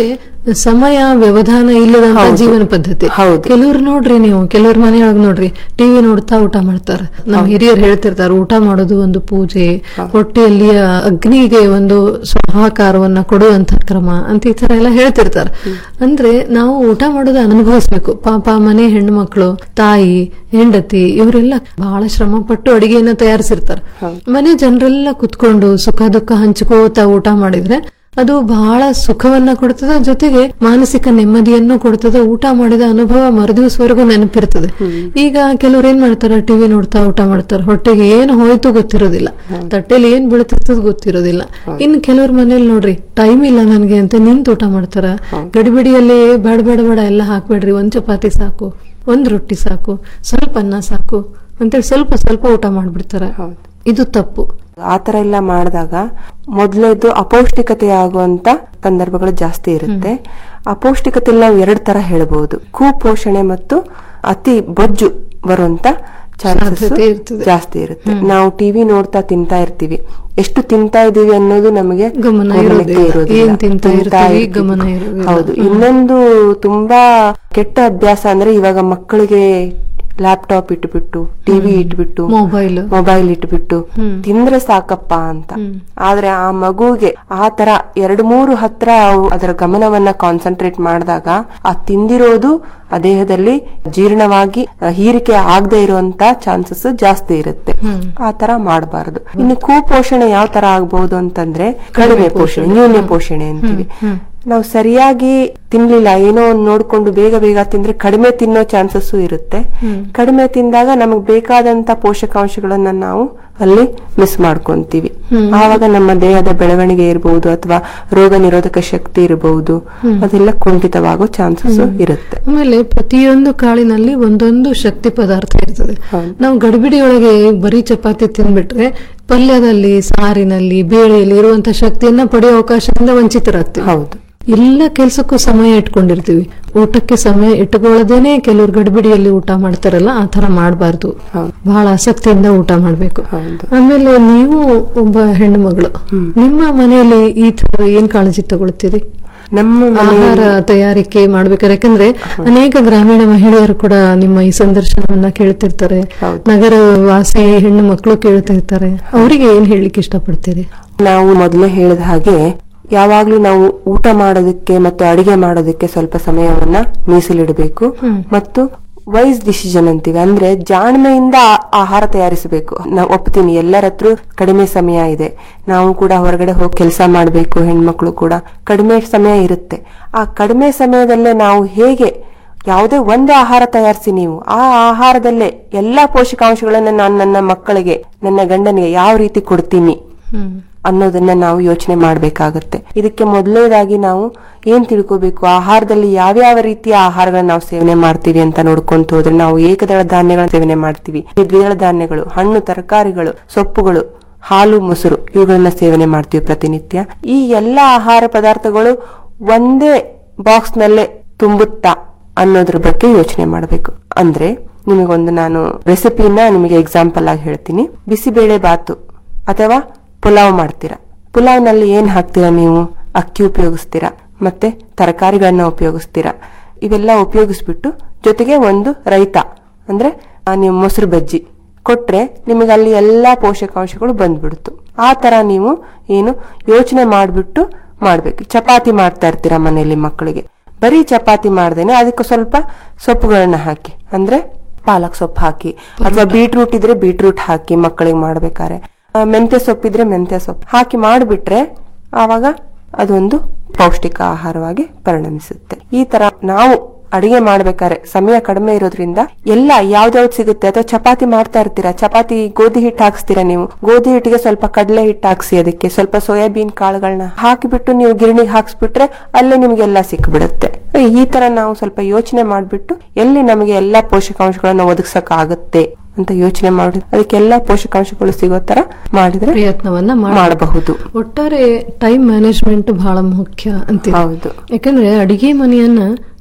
ಸಮಯ ವ್ಯವಧಾನ ಇಲ್ಲದಂತ ಹೌದು. ಜೀವನ ಪದ್ಧತಿ ಕೆಲವ್ರು ನೋಡ್ರಿ ನೀವು ಕೆಲವ್ರ ಮನೆಯೊಳಗ್ ನೋಡ್ರಿ ಟಿವಿ ನೋಡ್ತಾ ಊಟ ಮಾಡ್ತಾರ ನಮ್ ಹಿರಿಯರು ಹೇಳ್ತಿರ್ತಾರ ಊಟ ಮಾಡೋದು ಒಂದು ಪೂಜೆ ಹೊಟ್ಟೆಯಲ್ಲಿ ಅಗ್ನಿಗೆ ಒಂದು ಸ್ವಹಾಕಾರವನ್ನ ಕೊಡುವಂತ ಕ್ರಮ ಅಂತ ಈ ತರ ಎಲ್ಲ ಹೇಳ್ತಿರ್ತಾರ ಅಂದ್ರೆ ನಾವು ಊಟ ಮಾಡೋದು ಅನುಭವಿಸ್ಬೇಕು ಪಾಪ ಮನೆ ಹೆಣ್ಣು ಮಕ್ಕಳು ತಾಯಿ ಹೆಂಡತಿ ಇವರೆಲ್ಲ ಬಹಳ ಶ್ರಮ ಪಟ್ಟು ಅಡಿಗೆಯನ್ನ ತಯಾರಿಸಿರ್ತಾರ ಮನೆ ಜನರೆಲ್ಲ ಕುತ್ಕೊಂಡು ಸುಖ ದುಃಖ ಹಂಚ್ಕೋತ ಊಟ ಮಾಡಿದ್ರೆ ಅದು ಬಹಳ ಸುಖವನ್ನ ಕೊಡ್ತದ ಜೊತೆಗೆ ಮಾನಸಿಕ ನೆಮ್ಮದಿಯನ್ನು ಕೊಡ್ತದ ಊಟ ಮಾಡಿದ ಅನುಭವ ಮರುದಿವಸವರೆಗೂ ನೆನಪಿರ್ತದೆ ಈಗ ಕೆಲವ್ರು ಏನ್ ಮಾಡ್ತಾರ ಟಿವಿ ನೋಡ್ತಾ ಊಟ ಮಾಡ್ತಾರ ಹೊಟ್ಟೆಗೆ ಏನು ಹೋಯ್ತು ಗೊತ್ತಿರೋದಿಲ್ಲ ತಟ್ಟೆಲಿ ಏನ್ ಬೀಳ್ತಿರ್ತದ ಗೊತ್ತಿರೋದಿಲ್ಲ ಇನ್ನು ಕೆಲವ್ರ ಮನೇಲಿ ನೋಡ್ರಿ ಟೈಮ್ ಇಲ್ಲ ನನ್ಗೆ ಅಂತ ನಿಂತು ಊಟ ಮಾಡ್ತಾರ ಗಡಿಬಿಡಿಯಲ್ಲಿ ಬೇಡ ಬೇಡ ಬೇಡ ಎಲ್ಲ ಹಾಕ್ಬೇಡ್ರಿ ಒಂದ್ ಚಪಾತಿ ಸಾಕು ಒಂದ್ ರೊಟ್ಟಿ ಸಾಕು ಸ್ವಲ್ಪ ಅನ್ನ ಸಾಕು ಅಂತೇಳಿ ಸ್ವಲ್ಪ ಸ್ವಲ್ಪ ಊಟ ಮಾಡ್ಬಿಡ್ತಾರ ಇದು ತಪ್ಪು ಆತರ ಎಲ್ಲ ಮಾಡಿದಾಗ ಮೊದಲೇದು ಅಪೌಷ್ಟಿಕತೆ ಆಗುವಂತ ಸಂದರ್ಭಗಳು ಜಾಸ್ತಿ ಇರುತ್ತೆ ಅಪೌಷ್ಟಿಕತೆ ನಾವು ಎರಡ್ ತರ ಹೇಳ್ಬಹುದು ಕುಪೋಷಣೆ ಮತ್ತು ಅತಿ ಬೊಜ್ಜು ಬರುವಂತ ಚಾನ್ಸಸ್ ಸಾಧ್ಯತೆ ಇರ್ತದೆ. ಜಾಸ್ತಿ ಇರುತ್ತೆ ನಾವು ಟಿವಿ ನೋಡ್ತಾ ತಿಂತಾ ಇರ್ತೀವಿ ಎಷ್ಟು ತಿಂತಾ ಇದೀವಿ ಅನ್ನೋದು ನಮಗೆ ಗಮನ ಗಮನಕ್ಕೆ ಇರೋದಿಲ್ಲ. ಇರೋದಿಲ್ಲ. ಏನ್ ತಿಂತಾ ಇರ್ತೀವಿ, ಇರ್ತೀವಿ. ಗಮನ ಇರೋದಿಲ್ಲ. ಹೌದು ಇನ್ನೊಂದು ತುಂಬಾ ಕೆಟ್ಟ ಅಭ್ಯಾಸ ಅಂದ್ರೆ ಇವಾಗ ಮಕ್ಕಳಿಗೆ ಲ್ಯಾಪ್ಟಾಪ್ ಇಟ್ಬಿಟ್ಟು ಟಿವಿ ಇಟ್ಬಿಟ್ಟು ಮೊಬೈಲ್ ಮೊಬೈಲ್ ಇಟ್ಬಿಟ್ಟು ತಿಂದ್ರೆ ಸಾಕಪ್ಪ ಅಂತ ಆದ್ರೆ ಆ ಮಗುಗೆ ಆ ತರ ಎರಡ್ ಮೂರು ಹತ್ರ ಅವು ಅದರ ಗಮನವನ್ನ ಕಾನ್ಸಂಟ್ರೇಟ್ ಮಾಡಿದಾಗ ಆ ತಿಂದಿರೋದು ಆ ದೇಹದಲ್ಲಿ ಜೀರ್ಣವಾಗಿ ಆ, ಹೀರಿಕೆ ಆಗದೆ ಇರುವಂತ ಚಾನ್ಸಸ್ ಜಾಸ್ತಿ ಇರುತ್ತೆ ಆ ತರ ಮಾಡಬಾರದು ಇನ್ನು ಕುಪೋಷಣೆ ಯಾವ ತರ ಆಗ್ಬಹುದು ಅಂತಂದ್ರೆ ಕಡಿಮೆ ಪೋಷಣೆ ನ್ಯೂನ್ಯ ಪೋಷಣೆ ಅಂತೀವಿ ನಾವು ಸರಿಯಾಗಿ ತಿನ್ಲಿಲ್ಲ ಏನೋ ಒಂದ್ ನೋಡ್ಕೊಂಡು ಬೇಗ ಬೇಗ ತಿಂದ್ರೆ ಕಡಿಮೆ ತಿನ್ನೋ ಚಾನ್ಸಸ್ ಇರುತ್ತೆ ಕಡಿಮೆ ತಿಂದಾಗ ನಮಗ್ ಬೇಕಾದಂತ ಪೋಷಕಾಂಶಗಳನ್ನ ನಾವು ಅಲ್ಲಿ ಮಿಸ್ ಮಾಡ್ಕೊಂತೀವಿ ಆವಾಗ ನಮ್ಮ ದೇಹದ ಬೆಳವಣಿಗೆ ಇರಬಹುದು ಅಥವಾ ರೋಗ ನಿರೋಧಕ ಶಕ್ತಿ ಇರಬಹುದು ಅದೆಲ್ಲ ಕುಂಠಿತವಾಗೋ ಚಾನ್ಸಸ್ ಇರುತ್ತೆ ಆಮೇಲೆ ಪ್ರತಿಯೊಂದು ಕಾಳಿನಲ್ಲಿ ಒಂದೊಂದು ಶಕ್ತಿ ಪದಾರ್ಥ ಇರ್ತದೆ ನಾವು ಗಡಿಬಿಡಿ ಒಳಗೆ ಬರೀ ಚಪಾತಿ ತಿಂದ್ಬಿಟ್ರೆ ಪಲ್ಯದಲ್ಲಿ ಸಾರಿನಲ್ಲಿ ಬೇಳೆಯಲ್ಲಿ ಇರುವಂತ ಶಕ್ತಿಯನ್ನ ಪಡೆಯೋ ಅವಕಾಶದಿಂದ ವಂಚಿತರಾಗ್ತೀವಿ ಹೌದು ಎಲ್ಲ ಕೆಲ್ಸಕ್ಕೂ ಸಮಯ ಇಟ್ಕೊಂಡಿರ್ತೀವಿ ಊಟಕ್ಕೆ ಸಮಯ ಇಟ್ಟುಕೊಳ್ಳದೇನೆ ಕೆಲವ್ರು ಗಡಿಬಿಡಿಯಲ್ಲಿ ಊಟ ಮಾಡ್ತಾರಲ್ಲ ಆ ತರ ಮಾಡಬಾರ್ದು ಬಹಳ ಆಸಕ್ತಿಯಿಂದ ಊಟ ಮಾಡ್ಬೇಕು ಆಮೇಲೆ ನೀವು ಒಬ್ಬ ಹೆಣ್ಣು ಮಗಳು ನಿಮ್ಮ ಮನೆಯಲ್ಲಿ ಈ ತರ ಏನ್ ಕಾಳಜಿ ತಗೊಳ್ತೀರಿ ನಮ್ಮ ಆಹಾರ ತಯಾರಿಕೆ ಮಾಡ್ಬೇಕಾದ್ರೆ ಯಾಕಂದ್ರೆ ಅನೇಕ ಗ್ರಾಮೀಣ ಮಹಿಳೆಯರು ಕೂಡ ನಿಮ್ಮ ಈ ಸಂದರ್ಶನವನ್ನ ಕೇಳ್ತಿರ್ತಾರೆ ನಗರ ವಾಸಿ ಹೆಣ್ಣು ಮಕ್ಕಳು ಕೇಳ್ತಿರ್ತಾರೆ ಅವರಿಗೆ ಏನ್ ಹೇಳಲಿಕ್ಕೆ ಇಷ್ಟಪಡ್ತೀರಿ ನಾವು ಮೊದಲೇ ಹೇಳಿದ ಹಾಗೆ ಯಾವಾಗ್ಲೂ ನಾವು ಊಟ ಮಾಡೋದಕ್ಕೆ ಮತ್ತು ಅಡಿಗೆ ಮಾಡೋದಕ್ಕೆ ಸ್ವಲ್ಪ ಸಮಯವನ್ನ ಮೀಸಲಿಡಬೇಕು ಮತ್ತು ವೈಸ್ ಡಿಸಿಷನ್ ಅಂತೀವಿ ಅಂದ್ರೆ ಜಾಣ್ಮೆಯಿಂದ ಆ- ಆಹಾರ ತಯಾರಿಸಬೇಕು ನಾವು ಒಪ್ತೀನಿ ಎಲ್ಲರ ಹತ್ರ ಕಡಿಮೆ ಸಮಯ ಇದೆ ನಾವು ಕೂಡ ಹೊರಗಡೆ ಹೋಗಿ ಕೆಲಸ ಮಾಡಬೇಕು ಹೆಣ್ಮಕ್ಳು ಕೂಡ ಕಡಿಮೆ ಸಮಯ ಇರುತ್ತೆ ಆ ಕಡಿಮೆ ಸಮಯದಲ್ಲೇ ನಾವು ಹೇಗೆ ಯಾವುದೇ ಒಂದೇ ಆಹಾರ ತಯಾರಿಸಿ ನೀವು ಆ ಆಹಾರದಲ್ಲೇ ಎಲ್ಲಾ ಪೋಷಕಾಂಶಗಳನ್ನ ನಾನು ನನ್ನ ಮಕ್ಕಳಿಗೆ ನನ್ನ ಗಂಡನಿಗೆ ಯಾವ ರೀತಿ ಕೊಡ್ತೀನಿ ಅನ್ನೋದನ್ನ ನಾವು ಯೋಚನೆ ಮಾಡ್ಬೇಕಾಗತ್ತೆ ಇದಕ್ಕೆ ಮೊದಲನೇದಾಗಿ ನಾವು ಏನ್ ತಿಳ್ಕೋಬೇಕು ಆಹಾರದಲ್ಲಿ ಯಾವ್ಯಾವ ರೀತಿಯ ಆಹಾರಗಳನ್ನ ನಾವು ಸೇವನೆ ಮಾಡ್ತೀವಿ ಅಂತ ನೋಡ್ಕೊಂತ ಹೋದ್ರೆ ನಾವು ಏಕದಳ ಧಾನ್ಯಗಳನ್ನ ಸೇವನೆ ಮಾಡ್ತೀವಿ ದ್ವಿದಳ ಧಾನ್ಯಗಳು ಹಣ್ಣು ತರಕಾರಿಗಳು ಸೊಪ್ಪುಗಳು ಹಾಲು ಮೊಸರು ಇವುಗಳನ್ನ ಸೇವನೆ ಮಾಡ್ತೀವಿ ಪ್ರತಿನಿತ್ಯ ಈ ಎಲ್ಲಾ ಆಹಾರ ಪದಾರ್ಥಗಳು ಒಂದೇ ಬಾಕ್ಸ್ ನಲ್ಲೇ ತುಂಬುತ್ತಾ ಅನ್ನೋದ್ರ ಬಗ್ಗೆ ಯೋಚನೆ ಮಾಡಬೇಕು ಅಂದ್ರೆ ನಿಮಗೊಂದು ನಾನು ರೆಸಿಪಿನ ನಿಮಗೆ ಎಕ್ಸಾಂಪಲ್ ಆಗಿ ಹೇಳ್ತೀನಿ ಬಿಸಿಬೇಳೆ ಬಾತು ಅಥವಾ ಪುಲಾವ್ ಮಾಡ್ತೀರಾ ಪುಲಾವ್ನಲ್ಲಿ ಏನ್ ಹಾಕ್ತೀರಾ ನೀವು ಅಕ್ಕಿ ಉಪಯೋಗಿಸ್ತೀರಾ ಮತ್ತೆ ತರಕಾರಿಗಳನ್ನ ಉಪಯೋಗಿಸ್ತೀರಾ ಇವೆಲ್ಲ ಉಪಯೋಗಿಸ್ಬಿಟ್ಟು ಜೊತೆಗೆ ಒಂದು ರೈತ ಅಂದ್ರೆ ಆ, ನೀವು ಮೊಸರು ಬಜ್ಜಿ ಕೊಟ್ರೆ ನಿಮಗೆ ಅಲ್ಲಿ ಎಲ್ಲಾ ಪೋಷಕಾಂಶಗಳು ಬಂದ್ಬಿಡ್ತು ಆ ತರ ನೀವು ಏನು ಯೋಚನೆ ಮಾಡ್ಬಿಟ್ಟು ಮಾಡ್ಬೇಕು ಚಪಾತಿ ಮಾಡ್ತಾ ಇರ್ತೀರಾ ಮನೆಯಲ್ಲಿ ಮಕ್ಕಳಿಗೆ ಬರೀ ಚಪಾತಿ ಮಾಡ್ದೇನೆ ಅದಕ್ಕೆ ಸ್ವಲ್ಪ ಸೊಪ್ಪುಗಳನ್ನ ಹಾಕಿ ಅಂದ್ರೆ ಪಾಲಕ್ ಸೊಪ್ಪು ಹಾಕಿ ಅಥವಾ ಬೀಟ್ರೂಟ್ ಇದ್ರೆ ಬೀಟ್ರೂಟ್ ಹಾಕಿ ಮಕ್ಕಳಿಗೆ ಮಾಡ್ಬೇಕಾರೆ ಆ, ಮೆಂತ್ಯ ಸೊಪ್ಪಿದ್ರೆ ಮೆಂತ್ಯ ಸೊಪ್ಪು ಹಾಕಿ ಮಾಡಿಬಿಟ್ರೆ ಆವಾಗ ಅದೊಂದು ಪೌಷ್ಟಿಕ ಆಹಾರವಾಗಿ ಪರಿಣಮಿಸುತ್ತೆ ಈ ತರ ನಾವು ಅಡಿಗೆ ಮಾಡ್ಬೇಕಾದ್ರೆ ಸಮಯ ಕಡಿಮೆ ಇರೋದ್ರಿಂದ ಎಲ್ಲ ಯಾವ್ದಾವ್ದು ಸಿಗುತ್ತೆ ಅಥವಾ ಚಪಾತಿ ಮಾಡ್ತಾ ಇರ್ತೀರಾ ಚಪಾತಿ ಗೋಧಿ ಹಿಟ್ಟು ಹಾಕ್ಸ್ತೀರಾ ನೀವು ಗೋಧಿ ಹಿಟ್ಟಿಗೆ ಸ್ವಲ್ಪ ಕಡಲೆ ಹಿಟ್ಟು ಹಾಕ್ಸಿ ಅದಕ್ಕೆ ಸ್ವಲ್ಪ ಸೋಯಾಬೀನ್ ಕಾಳುಗಳನ್ನ ಹಾಕಿಬಿಟ್ಟು ನೀವು ಗಿರಣಿಗೆ ಹಾಕ್ಸ್ಬಿಟ್ರೆ ಅಲ್ಲೇ ನಿಮ್ಗೆಲ್ಲ ಸಿಕ್ಬಿಡುತ್ತೆ ಈ ತರ ನಾವು ಸ್ವಲ್ಪ ಯೋಚನೆ ಮಾಡ್ಬಿಟ್ಟು ಎಲ್ಲಿ ನಮಗೆ ಎಲ್ಲಾ ಪೋಷಕಾಂಶಗಳನ್ನ ಒದಗಿಸಕ್ ಆಗುತ್ತೆ ಅಂತ ಯೋಚನೆ ಮಾಡಿ ಅದಕ್ಕೆಲ್ಲಾ ಪೋಷಕಾಂಶಗಳು ಸಿಗೋ ತರ ಮಾಡಿದ್ರೆ ಪ್ರಯತ್ನವನ್ನ ಮಾಡಬಹುದು ಒಟ್ಟಾರೆ ಟೈಮ್ ಮ್ಯಾನೇಜ್ಮೆಂಟ್ ಬಹಳ ಮುಖ್ಯ ಅಂತ ಹೌದು ಯಾಕಂದ್ರೆ ಅಡಿಗೆ ಮನೆಯನ್ನ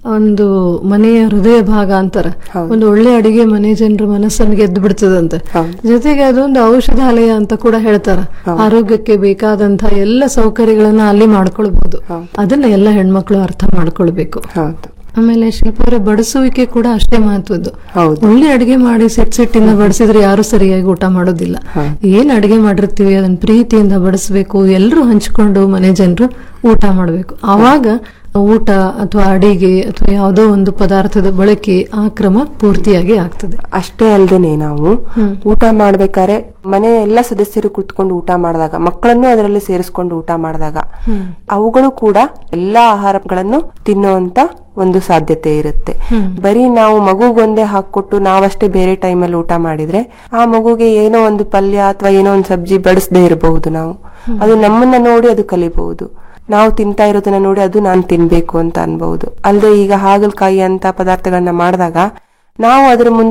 ಒಂದು ಮನೆಯ ಹೃದಯ ಭಾಗ ಅಂತಾರ ಒಂದು ಒಳ್ಳೆ ಅಡಿಗೆ ಮನೆ ಜನರ ಮನಸ್ಸನ್ನು ಗೆದ್ದು ಬಿಡ್ತದಂತೆ ಜೊತೆಗೆ ಅದೊಂದು ಔಷಧಾಲಯ ಅಂತ ಕೂಡ ಹೇಳ್ತಾರ ಆರೋಗ್ಯಕ್ಕೆ ಬೇಕಾದಂತಹ ಎಲ್ಲ ಸೌಕರ್ಯಗಳನ್ನ ಅಲ್ಲಿ ಮಾಡ್ಕೊಳ್ಬಹುದು ಅದನ್ನ ಎಲ್ಲ ಹೆಣ್ಮಕ್ಳು ಅರ್ಥ ಮಾಡ್ಕೊಳ್ಬೇಕು ಆಮೇಲೆ ಶಿಲ್ಪರ ಬಡಿಸುವಿಕೆ ಕೂಡ ಅಷ್ಟೇ ಮಹತ್ವದ್ದು ಒಳ್ಳೆ ಅಡಿಗೆ ಮಾಡಿ ಸೆಟ್ ಸೆಟ್ಟಿಂದ ಬಡಿಸಿದ್ರೆ ಯಾರು ಸರಿಯಾಗಿ ಊಟ ಮಾಡೋದಿಲ್ಲ ಏನ್ ಅಡಿಗೆ ಮಾಡಿರ್ತೀವಿ ಅದನ್ನ ಪ್ರೀತಿಯಿಂದ ಬಡಿಸ್ಬೇಕು ಎಲ್ಲರೂ ಹಂಚ್ಕೊಂಡು ಮನೆ ಜನರು ಊಟ ಮಾಡಬೇಕು ಆವಾಗ ಊಟ ಅಥವಾ ಅಡಿಗೆ ಅಥವಾ ಯಾವುದೋ ಒಂದು ಪದಾರ್ಥದ ಬಳಕೆ ಆ ಕ್ರಮ ಪೂರ್ತಿಯಾಗಿ ಆಗ್ತದೆ ಅಷ್ಟೇ ಅಲ್ದೇನೆ ನಾವು ಊಟ ಮಾಡ್ಬೇಕಾದ್ರೆ ಮನೆ ಎಲ್ಲ ಸದಸ್ಯರು ಕುತ್ಕೊಂಡು ಊಟ ಮಾಡಿದಾಗ ಮಕ್ಕಳನ್ನು ಅದರಲ್ಲಿ ಸೇರಿಸ್ಕೊಂಡು ಊಟ ಮಾಡಿದಾಗ ಅವುಗಳು ಕೂಡ ಎಲ್ಲಾ ಆಹಾರಗಳನ್ನು ತಿನ್ನುವಂತ ಒಂದು ಸಾಧ್ಯತೆ ಇರುತ್ತೆ ಬರೀ ನಾವು ಮಗುಗೊಂದೇ ಹಾಕೊಟ್ಟು ನಾವಷ್ಟೇ ಬೇರೆ ಟೈಮಲ್ಲಿ ಊಟ ಮಾಡಿದ್ರೆ ಆ ಮಗುಗೆ ಏನೋ ಒಂದು ಪಲ್ಯ ಅಥವಾ ಏನೋ ಒಂದು ಸಬ್ಜಿ ಬಡಿಸದೇ ಇರಬಹುದು ನಾವು ಅದು ನಮ್ಮನ್ನ ನೋಡಿ ಅದು ಕಲಿಬಹುದು ನಾವು ತಿಂತಾ ಇರೋದನ್ನ ನೋಡಿ ಅದು ನಾನು ತಿನ್ಬೇಕು ಅಂತ ಅನ್ಬಹುದು ಅಲ್ಲದೆ ಈಗ ಹಾಗಲಕಾಯಿ ಅಂತ ಪದಾರ್ಥಗಳನ್ನ ಮಾಡಿದಾಗ ನಾವು ಅದ್ರ ಮುಂದೆ